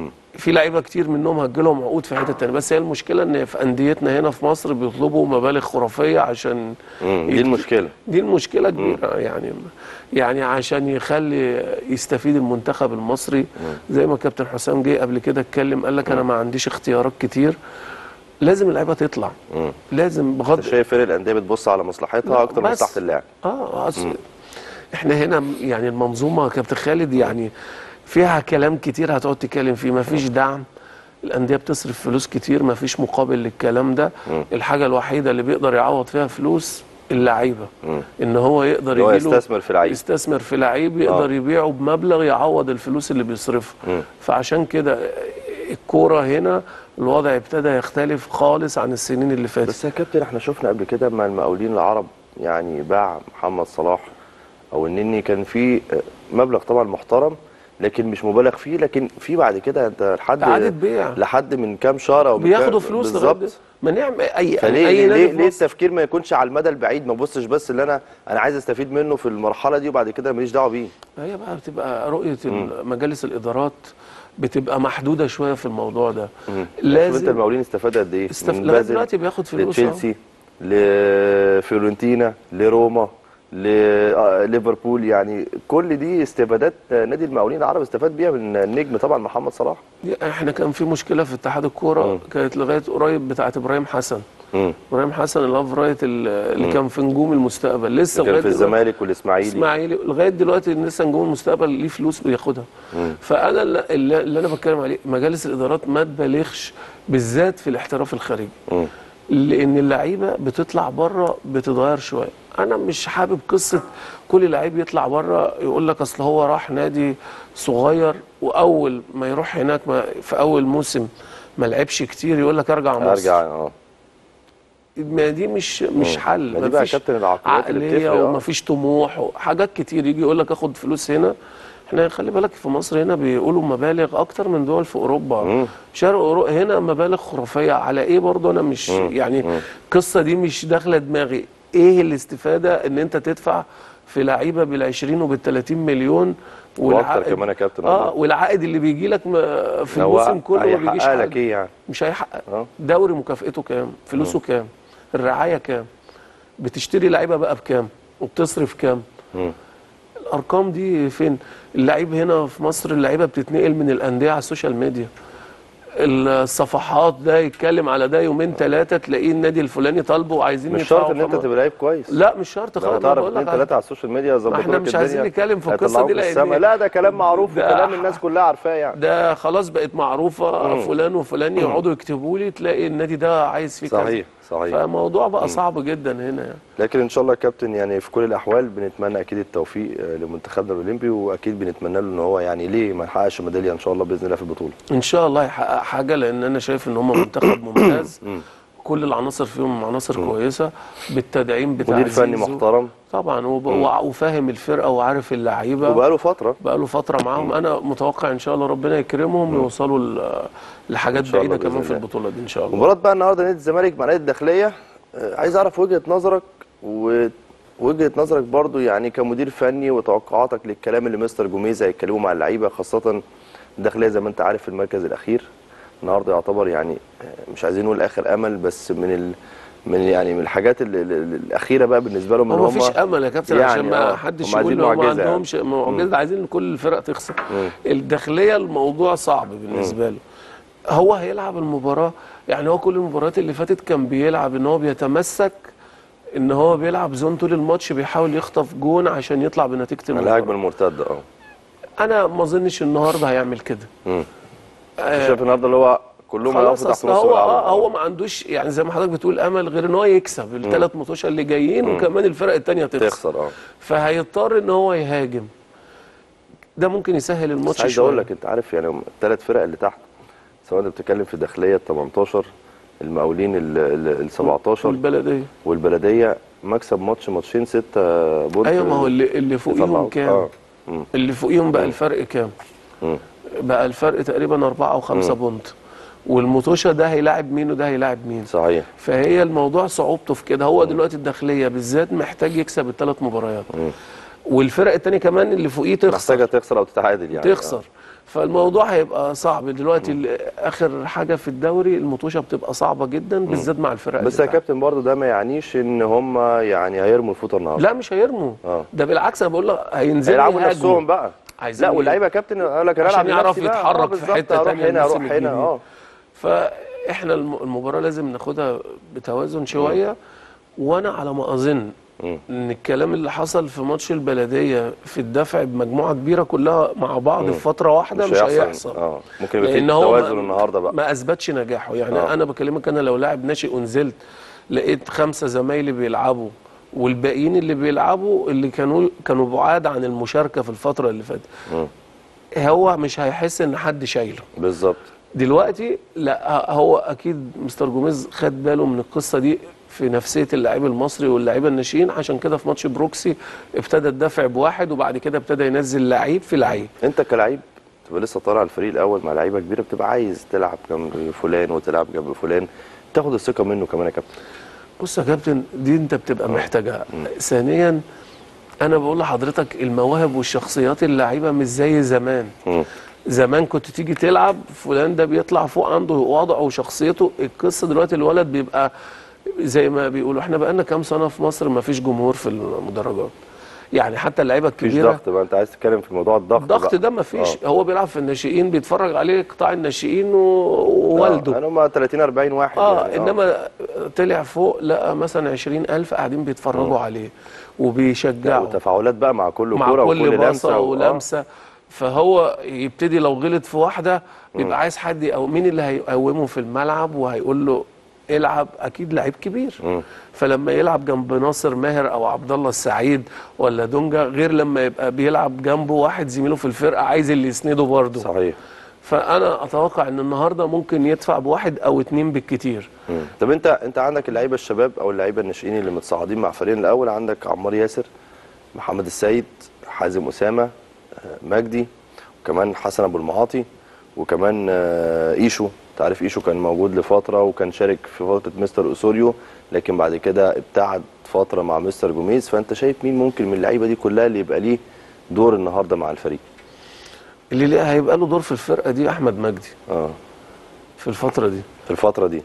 في لعيبه كتير منهم هتجيلهم عقود في حته تانية بس هي المشكله ان في انديتنا هنا في مصر بيطلبوا مبالغ خرافيه عشان مم، دي المشكله دي المشكله كبيره يعني يعني عشان يخلي يستفيد المنتخب المصري زي ما كابتن حسام جه قبل كده اتكلم قال لك انا ما عنديش اختيارات كتير لازم اللعيبه تطلع لازم بغض انت شايف فرق الانديه بتبص على مصلحتها اكتر من بس. مصلحه اللاعب اه أصل احنا هنا يعني المنظومه يا كابتن خالد يعني فيها كلام كتير هتقعد تتكلم فيه مفيش دعم الانديه بتصرف فلوس كتير مفيش مقابل للكلام ده الحاجه الوحيده اللي بيقدر يعوض فيها فلوس اللعيبه ان هو يقدر اللي هو يجيله يستثمر في لعيب. يستثمر في لعيب يقدر آه. يبيعه بمبلغ يعوض الفلوس اللي بيصرفها فعشان كده الكوره هنا الوضع ابتدى يختلف خالص عن السنين اللي فاتت بس يا كابتن احنا شفنا قبل كده مع المقاولين العرب يعني باع محمد صلاح او النني كان في آه، مبلغ طبعا محترم لكن مش مبالغ فيه لكن في بعد كده انت لحد إعادة بيع. لحد من كام شهر او من بياخدوا كام- فلوس لغايه بالظبط دلوقتي. ما نعمل اي فليه اي ليه, نادي ليه, في ليه مصر التفكير ما يكونش على المدى البعيد ما بصش بس اللي انا انا عايز استفيد منه في المرحله دي وبعد كده ماليش دعوه بيه هي بقى بتبقى رؤيه مجالس الادارات بتبقى محدوده شويه في الموضوع ده شوف انت لازم المقاولين استفاد قد ايه استف... من لغايه بازل دلوقتي بياخد فلوس أهو. لتشيلسي لفيورنتينا لروما لليفربول يعني كل دي استفادات نادي المقاولين العرب استفاد بيها من النجم طبعا محمد صلاح دي- احنا كان في مشكله في اتحاد الكوره كانت لغايه قريب بتاعه ابراهيم حسن مم. ابراهيم حسن الاف رايت ال- اللي كان في نجوم المستقبل لسه كان لغايه في دلوقتي الزمالك والاسماعيلي اسماعيلي لغايه دلوقتي لسه نجوم المستقبل ليه فلوس بياخدها فانا اللي, اللي اللي انا بتكلم عليه مجالس الادارات ما تبالغش بالذات في الاحتراف الخارجي مم. لان اللعيبه بتطلع بره بتتغير شويه انا مش حابب قصه كل لعيب يطلع بره يقول لك اصل هو راح نادي صغير واول ما يروح هناك ما في اول موسم ما لعبش كتير يقول لك ارجع مصر ارجع اه ما دي مش مش حل ما دي بقى مفيش كابتن العقليات اللي عقليه بتفرق، آه. ومفيش طموح وحاجات كتير يجي يقول لك اخد فلوس هنا احنا خلي بالك في مصر هنا بيقولوا مبالغ اكتر من دول في اوروبا شرق اوروبا هنا مبالغ خرافيه على ايه برضه انا مش يعني القصه دي مش داخله دماغي ايه الاستفاده ان انت تدفع في لعيبه بال 20 وبال 30 مليون واكتر كمان يا كابتن اه والله. والعائد اللي بيجي لك ما- في هو الموسم كله ما بيجيش هيحقق لك حاجه ايه يعني مش هيحقق آه. دوري مكافئته كام فلوسه كام الرعايه كام بتشتري لعيبه بقى بكام وبتصرف كام مم. الارقام دي فين اللعيب هنا في مصر اللعيبه بتتنقل من الانديه على السوشيال ميديا الصفحات ده يتكلم على ده يومين ثلاثه تلاقيه النادي الفلاني طالبه وعايزين مش شرط يدفعوا ان انت خمس- تبقى لعيب كويس لا مش شرط لو خالص أنا تعرف بقول اثنين لك ثلاثه على السوشيال ميديا يظبطوا احنا لك مش عايزين الدنيا، نتكلم في القصة هيطلعوك دي لأن- السما. لا ده كلام معروف ده وكلام الناس كلها عارفاه يعني ده خلاص بقت معروفه فلان وفلان يقعدوا يكتبوا لي تلاقي النادي ده عايز فيه كذا صحيح صحيح فالموضوع بقى صعب جدا هنا يعني لكن ان شاء الله يا كابتن يعني في كل الاحوال بنتمنى اكيد التوفيق آه، لمنتخبنا الاولمبي واكيد بنتمنى له ان هو يعني ليه ما يحققش ميداليه ان شاء الله باذن الله في البطوله ان شاء الله يحقق حاجه لان انا شايف ان هم منتخب ممتاز كل العناصر فيهم عناصر كويسه بالتدعيم بتاع مدير فني زيزو. محترم طبعا وب... وع- وفاهم الفرقه وعارف اللعيبه وبقاله فتره بقى له فتره معاهم انا متوقع ان شاء الله ربنا يكرمهم يوصلوا ل- لحاجات إن شاء الله بعيده كمان بإذن في الله. البطوله دي ان شاء الله مباراه بقى النهارده نادي الزمالك مع نادي الداخليه آه، عايز اعرف وجهه نظرك ووجهه نظرك برضو يعني كمدير فني وتوقعاتك للكلام اللي مستر جوميز هيتكلموا مع اللعيبه خاصه الداخليه زي ما انت عارف في المركز الاخير النهارده يعتبر يعني آه، مش عايزين نقول اخر امل بس من ال من يعني من الحاجات ال- ال- ال- الاخيره بقى بالنسبه لهم ان هو هم مفيش امل يا كابتن يعني عشان ما آه، حدش هم يقول عايزين إن هو ما معجزة يعني. عندهمش معجزه عايزين كل الفرق تخسر الداخليه الموضوع صعب بالنسبه له هو هيلعب المباراه يعني هو كل المباريات اللي فاتت كان بيلعب ان هو بيتمسك ان هو بيلعب زون طول الماتش بيحاول يخطف جون عشان يطلع بنتيجه الهجمه المباراه المرتده اه انا ما اظنش النهارده هيعمل كده مم. شايف النهارده اللي هو كلهم خلاص هيقفوا تحت اصل نص هو الملعب آه هو ما عندوش يعني زي ما حضرتك بتقول امل غير ان هو يكسب الثلاث ماتشات اللي جايين وكمان الفرق الثانيه تخسر تخسر اه فهيضطر ان هو يهاجم ده ممكن يسهل بس الماتش عايز شويه اقول لك انت عارف يعني الثلاث فرق اللي تحت سواء انت بتتكلم في الداخليه ال 18 المقاولين ال- ال ال 17 والبلديه والبلديه مكسب ماتش ماتشين 6 بونت ايوه ما هو اللي اللي فوقيهم يطلعوا. كام اه مم. اللي فوقيهم بقى الفرق كام مم. بقى الفرق تقريبا أربعة أو خمسة بونت والمطوشة ده هيلاعب مين وده هيلاعب مين صحيح فهي الموضوع صعوبته في كده هو دلوقتي الداخلية بالذات محتاج يكسب الثلاث مباريات والفرق التانية كمان اللي فوقيه تخسر محتاجه تخسر او تتعادل يعني تخسر فالموضوع هيبقى صعب دلوقتي ال- اخر حاجه في الدوري المطوشه بتبقى صعبه جدا بالذات مع الفرق بس اللي يا تحت. كابتن برضه ده ما يعنيش ان هم يعني هيرموا الفوطه النهارده لا مش هيرموا اه. ده بالعكس انا بقول لك هينزلوا هيلعبوا يهاجموا. نفسهم بقى عايزين لا ي- واللعيبه يا كابتن يقول لك انا عشان العب يعرف لنفسي بقى. يتحرك آه، في بالظبط، حتة اروح تانية هنا الموسم اروح هنا الجديد. اه فاحنا الم- المباراه لازم ناخدها بتوازن شويه وانا على ما اظن مم. ان الكلام اللي حصل في ماتش البلديه في الدفع بمجموعه كبيره كلها مع بعض في فتره واحده مش, هيحصل اه ممكن يبقى في لان هو توازن ما- النهارده بقى ما اثبتش نجاحه يعني آه. انا بكلمك انا لو لاعب ناشئ ونزلت لقيت خمسه زمايلي بيلعبوا والباقيين اللي بيلعبوا اللي كانوا كانوا بعاد عن المشاركه في الفتره اللي فاتت مم. هو مش هيحس ان حد شايله بالظبط دلوقتي لا هو اكيد مستر جوميز خد باله من القصه دي في نفسيه اللاعب المصري واللاعيبه الناشئين عشان كده في ماتش بروكسي ابتدى الدفع بواحد وبعد كده ابتدى ينزل لعيب في لعيب انت كلاعب بتبقى لسه طالع الفريق الاول مع لعيبه كبيره بتبقى عايز تلعب جنب فلان وتلعب جنب فلان تاخد الثقه منه كمان يا كابتن بص يا كابتن دي انت بتبقى محتاجها ثانيا انا بقول لحضرتك المواهب والشخصيات اللعيبه مش زي زمان مم. زمان كنت تيجي تلعب فلان ده بيطلع فوق عنده وضعه وشخصيته القصه دلوقتي الولد بيبقى زي ما بيقولوا احنا بقالنا كام سنه في مصر ما فيش جمهور في المدرجات يعني حتى اللعيبه مفيش الكبيره ضغط بقى انت عايز تتكلم في موضوع الضغط الضغط بقى. ده ما فيش آه. هو بيلعب في الناشئين بيتفرج عليه قطاع الناشئين و- ووالده آه. انا هم 30 40 واحد اه يعني. انما طلع فوق لقى مثلا 20000 قاعدين بيتفرجوا عليه وبيشجعوا وتفاعلات بقى مع كل مع كوره كل وكل باصه لمسه و- آه. ولمسه فهو يبتدي لو غلط في واحده بيبقى عايز حد او مين اللي هيقومه في الملعب وهيقول له العب اكيد لعيب كبير فلما يلعب جنب ناصر ماهر او عبد الله السعيد ولا دونجا غير لما يبقى بيلعب جنبه واحد زميله في الفرقه عايز اللي يسنده برضه صحيح فانا اتوقع ان النهارده ممكن يدفع بواحد او اتنين بالكتير مم. طب انت انت عندك اللعيبه الشباب او اللعيبه الناشئين اللي متصاعدين مع فريق الاول عندك عمار ياسر محمد السيد حازم اسامه آه، مجدي وكمان حسن ابو المعاطي وكمان آه، ايشو انت عارف ايشو كان موجود لفتره وكان شارك في فتره مستر اسوريو لكن بعد كده ابتعد فتره مع مستر جوميز فانت شايف مين ممكن من اللعيبه دي كلها اللي يبقى ليه دور النهارده مع الفريق اللي ليه- هيبقى له دور في الفرقه دي احمد مجدي اه في الفتره دي في الفتره دي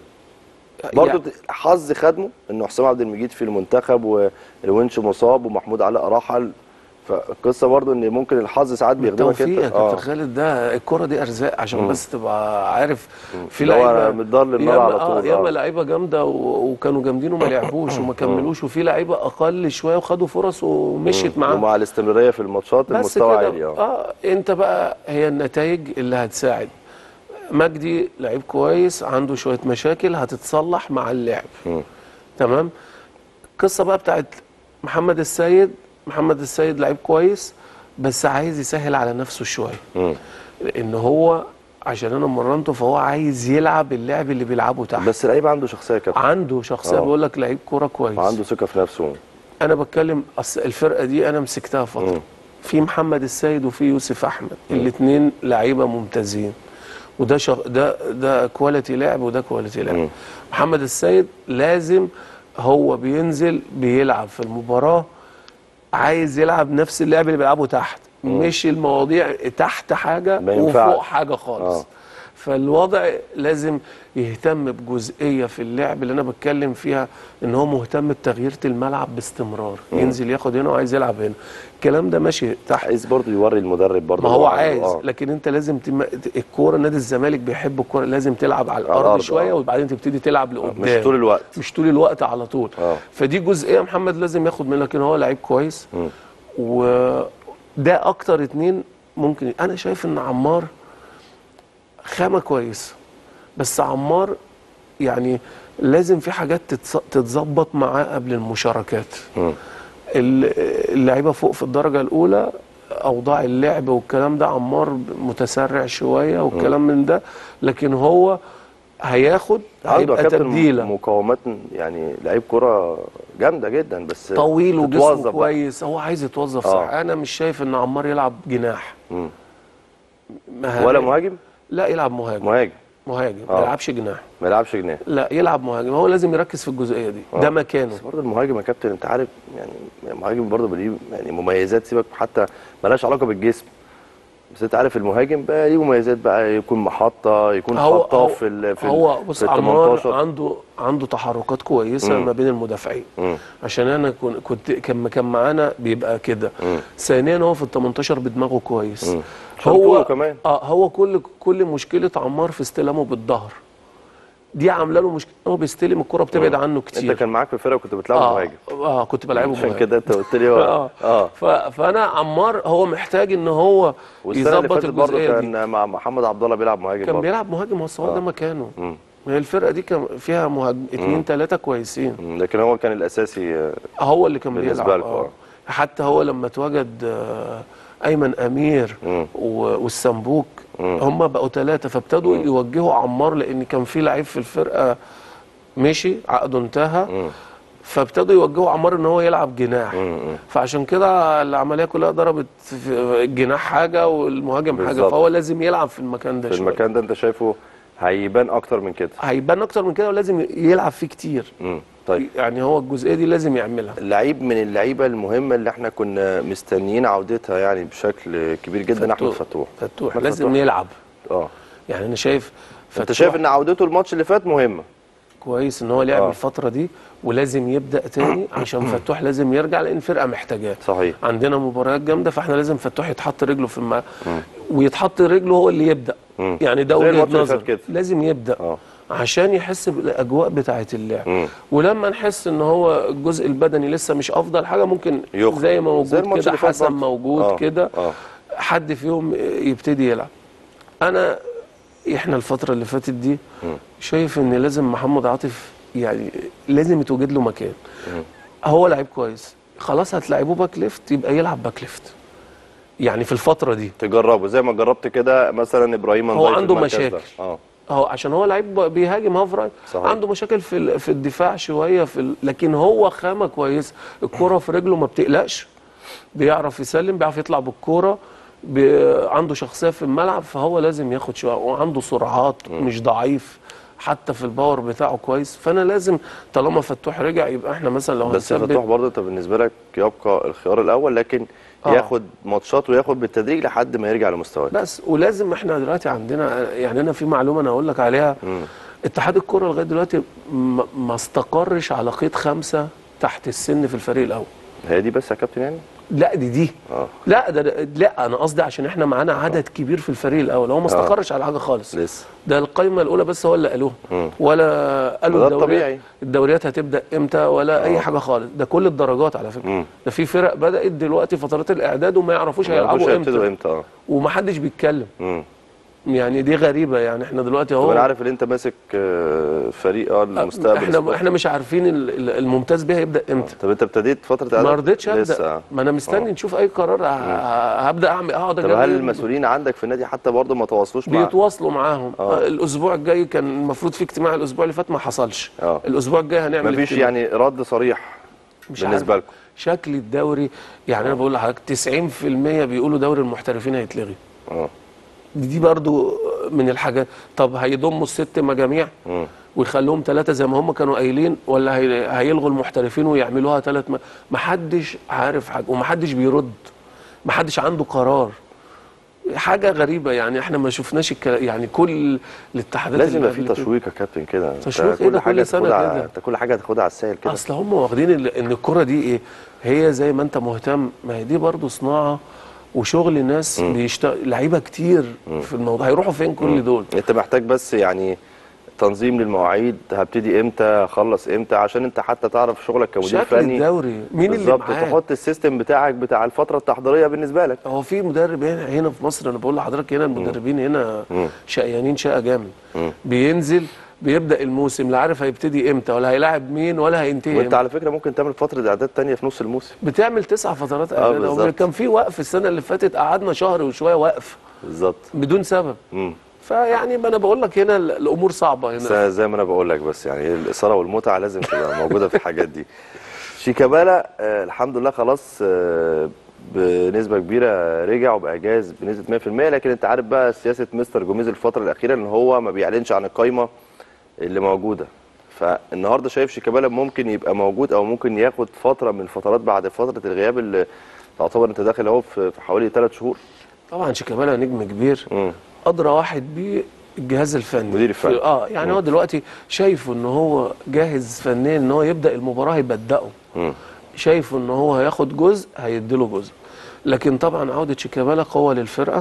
برضه حظ خدمه انه حسام عبد المجيد في المنتخب والونش مصاب ومحمود علاء رحل فالقصه برضه ان ممكن الحظ ساعات بيخدمك التوفيق يا انت كابتن خالد ده الكرة دي ارزاق عشان بس تبقى عارف في اللي هو لعيبه من الدار للنار ياما- على طول، اه ياما آه. لعيبه جامده و- وكانوا جامدين وما لعبوش وما كملوش وفي لعيبه اقل شويه وخدوا فرص ومشيت معاهم ومع الاستمراريه في الماتشات بس المستوى كده عالي اه اه انت بقى هي النتائج اللي هتساعد مجدي لعيب كويس عنده شويه مشاكل هتتصلح مع اللعب مم. تمام القصه بقى بتاعت محمد السيد محمد السيد لعيب كويس بس عايز يسهل على نفسه شويه مم. لان هو عشان انا مرنته فهو عايز يلعب اللعب اللي بيلعبه تحت بس اللعيب عنده شخصيه يا كابتن عنده شخصيه آه. بيقول لك لعيب كوره كويس وعنده ثقه في نفسه انا بتكلم أصل الفرقه دي انا مسكتها فتره مم. في محمد السيد وفي يوسف احمد الاثنين لعيبه ممتازين وده شغ... ده ده كواليتي لعب وده كواليتي لعب مم. محمد السيد لازم هو بينزل بيلعب في المباراه عايز يلعب نفس اللعب اللي بيلعبه تحت مش المواضيع تحت حاجه ما ينفعش. وفوق حاجه خالص آه. فالوضع لازم يهتم بجزئيه في اللعب اللي انا بتكلم فيها ان هو مهتم بتغيير الملعب باستمرار ينزل ياخد هنا وعايز يلعب هنا الكلام ده ماشي تحت عايز برضه يوري المدرب برضه ما هو عنده- عايز آه. لكن انت لازم تم... الكوره نادي الزمالك بيحب الكوره لازم تلعب على الارض, الأرض، شويه آه. وبعدين تبتدي تلعب لقدام مش طول الوقت مش طول الوقت على طول آه. فدي جزئيه محمد لازم ياخد منها لكن هو لعيب كويس مم. وده اكتر اتنين ممكن انا شايف ان عمار خامه كويسه بس عمار يعني لازم في حاجات تتص- تتظبط معاه قبل المشاركات مم. ال- اللعيبه فوق في الدرجه الاولى اوضاع اللعب والكلام ده عمار متسرع شويه والكلام من ده لكن هو هياخد عنده يا هيبقى كابتن تبديله مقاومات يعني لعيب كره جامده جدا بس طويل تتوظف وجسمه بقى. كويس هو عايز يتوظف آه. صح انا مش شايف ان عمار يلعب جناح مم. مهاجم. ولا مهاجم لا يلعب مهاجم مهاجم مهاجم آه. ما يلعبش جناح ما يلعبش جناح لا يلعب مهاجم هو لازم يركز في الجزئيه دي ده آه. مكانه بس برضه المهاجم يا كابتن انت عارف يعني المهاجم برضه ليه يعني مميزات سيبك حتى ملهاش علاقه بالجسم بس انت عارف المهاجم بقى ليه مميزات بقى يكون محطه يكون هو خطاف هو, في ال في هو ال بص في ال عمار 18. عنده عنده تحركات كويسه مم. ما بين المدافعين مم. عشان انا كن- كنت كان كان معانا بيبقى كده مم. ثانيا هو في ال 18 بدماغه كويس مم. شطوره كمان. اه هو كل كل مشكله عمار في استلامه بالظهر دي عامله له مشكله هو بيستلم الكره بتبعد عنه كتير انت كان معاك في الفرقه وكنت بتلعب اه مهاجم اه كنت بلعبه عشان مهاجم. كده انت قلت لي هو اه اه ف... فانا عمار هو محتاج ان هو والسنه اللي يظبط فاتت برضه الجزئيه دي كان مع محمد عبد الله بيلعب مهاجم كان برضه بيلعب مهاجم هو هو ده مكانه مم. هي الفرقه دي كان فيها مهاجم اتنين تلاته كويسين مم. لكن هو كان الاساسي آه، هو اللي كان بالنسبة بيلعب لكم، آه. آه. حتى هو لما اتوجد آه، ايمن امير مم. و- والسمبوك مم. هم بقوا ثلاثه فابتدوا يوجهوا عمار لان كان في لعيب في الفرقه مشي عقده انتهى مم. فابتدوا يوجهوا عمار ان هو يلعب جناح فعشان كده العمليه كلها ضربت في الجناح حاجه والمهاجم حاجه بالظبط. فهو لازم يلعب في المكان ده في شويه المكان ده انت شايفه هيبان اكتر من كده هيبان اكتر من كده ولازم يلعب فيه كتير مم. طيب يعني هو الجزئيه دي لازم يعملها لعيب من اللعيبه المهمه اللي احنا كنا مستنيين عودتها يعني بشكل كبير جدا احمد فتوح فتوح أحمد لازم فتوح. يلعب اه يعني انا شايف انت فتوح شايف ان عودته الماتش اللي فات مهمه كويس ان هو لعب آه. الفتره دي ولازم يبدا تاني عشان فتوح لازم يرجع لان الفرقه محتاجاه صحيح عندنا مباريات جامده فاحنا لازم فتوح يتحط رجله في الملعب ويتحط رجله هو اللي يبدا مم. يعني ده زي وجهه الماتش اللي نظر فات كده. لازم يبدا اه عشان يحس بالاجواء بتاعه اللعب مم. ولما نحس ان هو الجزء البدني لسه مش افضل حاجه ممكن يخرج. زي ما زي موجود الماتش كده اللي فات حسن برضه. موجود آه. كده اه حد فيهم يبتدي يلعب انا احنا الفتره اللي فاتت دي شايف ان لازم محمد عاطف يعني لازم يتوجد له مكان هو لعيب كويس خلاص هتلعبوه باك ليفت يبقى يلعب باك ليفت يعني في الفتره دي تجربه زي ما جربت كده مثلا ابراهيم هو نضاي في عنده المركز ده. مشاكل. اه هو عشان هو لعيب بيهاجم هاف رايت صحيح. عنده مشاكل في ال- في الدفاع شويه في ال... لكن هو خامه كويسه الكره في رجله ما بتقلقش بيعرف يسلم بيعرف يطلع بالكوره بي... عنده شخصيه في الملعب فهو لازم ياخد شويه وعنده سرعات مش ضعيف حتى في الباور بتاعه كويس فانا لازم طالما فتوح رجع يبقى احنا مثلا لو بس هنثبت فتوح برضه انت بالنسبه لك يبقى الخيار الاول لكن آه. ياخد ماتشات وياخد بالتدريج لحد ما يرجع لمستواه بس ولازم احنا دلوقتي عندنا يعني انا في معلومه انا هقول لك عليها اتحاد الكره لغايه دلوقتي ما ما استقرش على قيد خمسه تحت السن في الفريق الاول هي دي بس يا كابتن يعني لا دي دي اه لا ده ده- لا انا قصدي عشان احنا معانا عدد كبير في الفريق الاول هو ما استقرش على حاجه خالص لسه ده القائمه الاولى بس هو اللي قالوها مم. ولا قالوا ده الدوريات الطبيعي. الدوريات هتبدا امتى ولا اي حاجه خالص ده كل الدرجات على فكره مم. ده في فرق بدات دلوقتي فترات الاعداد وما يعرفوش ما يعرفوش هيلعبوا هيبتدوا امتى امتى اه ومحدش بيتكلم مم. يعني دي غريبه يعني احنا دلوقتي طب اهو انا عارف ان انت ماسك آه، فريق اه المستقبل احنا سبورت. احنا مش عارفين ال- ال- الممتاز بيه هيبدا امتى طب انت ابتديت فتره ما إعداد؟ رضيتش لسه ابدا آه. ما انا مستني نشوف اي قرار ه- ه- هبدا اعمل اقعد طب هل أجرب. المسؤولين عندك في النادي حتى برضه ما تواصلوش مع بيتواصلوا معاهم آه. آه. الاسبوع الجاي كان المفروض في اجتماع الاسبوع اللي فات ما حصلش آه. الاسبوع الجاي هنعمل مفيش اجتماع. يعني رد صريح مش بالنسبه عارف. لكم شكل الدوري يعني انا بقول لحضرتك 90% بيقولوا دوري المحترفين هيتلغي اه دي دي برضو من الحاجات طب هيضموا الست مجاميع مم. ويخلوهم ثلاثة زي ما هم كانوا قايلين ولا هي- هيلغوا المحترفين ويعملوها ثلاث م... محدش عارف حاجة ومحدش بيرد محدش عنده قرار حاجة غريبة يعني احنا ما شفناش الكلام يعني كل الاتحادات لازم اللي يبقى في قبل كده- تشويق يا كابتن كده أنت تشويق إيه ده؟ حاجة كل سنة تاخدها كده. على- انت كل حاجه هتاخدها على السهل كده اصل هم واخدين ال- ان الكرة دي ايه هي زي ما انت مهتم ما هي دي برضو صناعة وشغل ناس بيشتغل لعيبة كتير في الموضوع هيروحوا فين كل دول انت محتاج بس يعني تنظيم للمواعيد هبتدي امتى هخلص امتى عشان انت حتى تعرف شغلك كمدير شكل فني الدوري مين اللي بالظبط معاه تحط السيستم بتاعك بتاع الفتره التحضيريه بالنسبه لك هو في مدرب هنا هنا في مصر انا بقول لحضرتك هنا المدربين هنا مم. شقيانين شقه جامد مم. بينزل بيبدا الموسم لا عارف هيبتدي امتى ولا هيلاعب مين ولا هينتهي وانت امتى على فكره ممكن تعمل فتره اعداد تانية في نص الموسم بتعمل تسع فترات آه، اعداد بالظبط. كان في وقف السنه اللي فاتت قعدنا شهر وشويه وقف بالظبط بدون سبب مم. فيعني ما انا بقول لك هنا ال- الامور صعبه هنا ز- زي ما انا بقول لك بس يعني الاثاره والمتعه لازم تبقى موجوده في الحاجات دي شيكابالا آه الحمد لله خلاص آه بنسبه كبيره رجع وبقى جاهز بنسبه 100% لكن انت عارف بقى سياسه مستر جوميز الفتره الاخيره ان هو ما بيعلنش عن القايمه اللي موجوده فالنهارده شايف شيكابالا ممكن يبقى موجود او ممكن ياخد فتره من الفترات بعد فتره الغياب اللي تعتبر انت داخل اهو في في حوالي ثلاث شهور طبعا شيكابالا نجم كبير مم. ادرى واحد بيه الجهاز الفني مدير الفني. في- اه يعني هو دلوقتي شايفه ان هو جاهز فنيا ان هو يبدا المباراه هيبداه مم. شايفه ان هو هياخد جزء هيديله جزء لكن طبعا عوده شيكابالا قوه للفرقه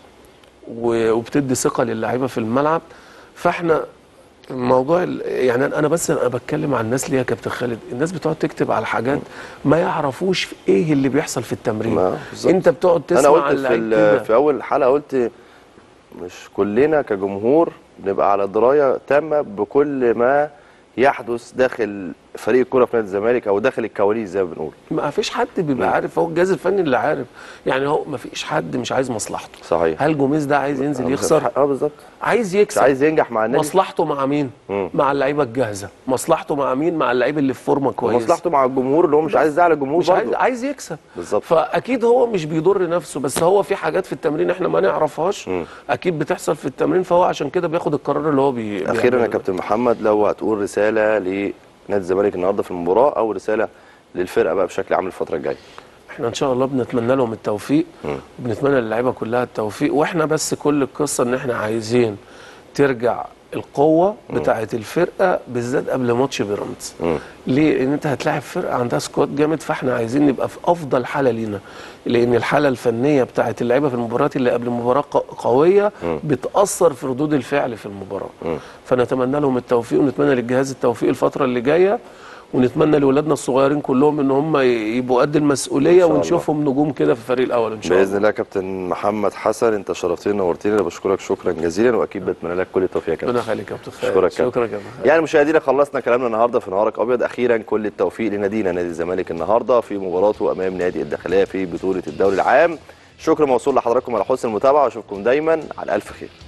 و- وبتدي ثقه للاعيبه في الملعب فاحنا موضوع ال- يعني انا بس انا بتكلم عن الناس ليه يا كابتن خالد الناس بتقعد تكتب على حاجات ما يعرفوش ايه اللي بيحصل في التمرين ما- بالظبط. انت بتقعد تسمع انا عن قلت في, اللعيب ال- كده. في اول حلقه قلت مش كلنا كجمهور نبقى على درايه تامه بكل ما يحدث داخل فريق الكوره في نادي الزمالك او داخل الكواليس زي ما بنقول ما فيش حد بيبقى عارف هو الجهاز الفني اللي عارف يعني هو ما فيش حد مش عايز مصلحته صحيح هل جوميز ده عايز ينزل يخسر اه بالظبط عايز مش يكسب عايز ينجح مع النادي مصلحته مع مين مم. مع اللعيبه الجاهزه مصلحته مع مين مع اللعيبه اللي في فورمه كويس مصلحته مع الجمهور اللي هو مش عايز يزعل الجمهور مش عايز برضه عايز يكسب بالظبط. فاكيد هو مش بيضر نفسه بس هو في حاجات في التمرين احنا ما نعرفهاش مم. اكيد بتحصل في التمرين فهو عشان كده بياخد القرار اللي هو بي اخيرا بيعمله يا ده. كابتن محمد لو هتقول رساله لنادي الزمالك النهارده في المباراه او رساله للفرقه بقى بشكل عام الفتره الجايه احنا ان شاء الله بنتمنى لهم التوفيق بنتمنى للعيبه كلها التوفيق واحنا بس كل القصه ان احنا عايزين ترجع القوه بتاعه الفرقه بالذات قبل ماتش بيراميدز مم. ليه لان انت هتلاعب فرقه عندها سكواد جامد فاحنا عايزين نبقى في افضل حاله لينا لان الحاله الفنيه بتاعه اللعيبه في المباريات اللي قبل مباراه ق- قويه بتاثر في ردود الفعل في المباراه فنتمنى لهم التوفيق ونتمنى للجهاز التوفيق الفتره اللي جايه ونتمنى لاولادنا الصغيرين كلهم ان هم يبقوا قد المسؤوليه شاء الله. ونشوفهم نجوم كده في الفريق الاول ان شاء باذن الله الله يا كابتن محمد حسن انت شرفتني ونورتني انا بشكرك شكرا جزيلا واكيد بتمنى لك كل التوفيق يا كابتن ربنا يخليك يا كابتن خالد اشكرك يا شكرا يا كابتن. كابتن يعني مشاهدينا خلصنا كلامنا النهارده في نهارك ابيض اخيرا كل التوفيق لنادينا نادي الزمالك النهارده في مباراته امام نادي الداخليه في بطوله الدوري العام شكر موصول لحضراتكم على حسن المتابعه واشوفكم دايما على الف خير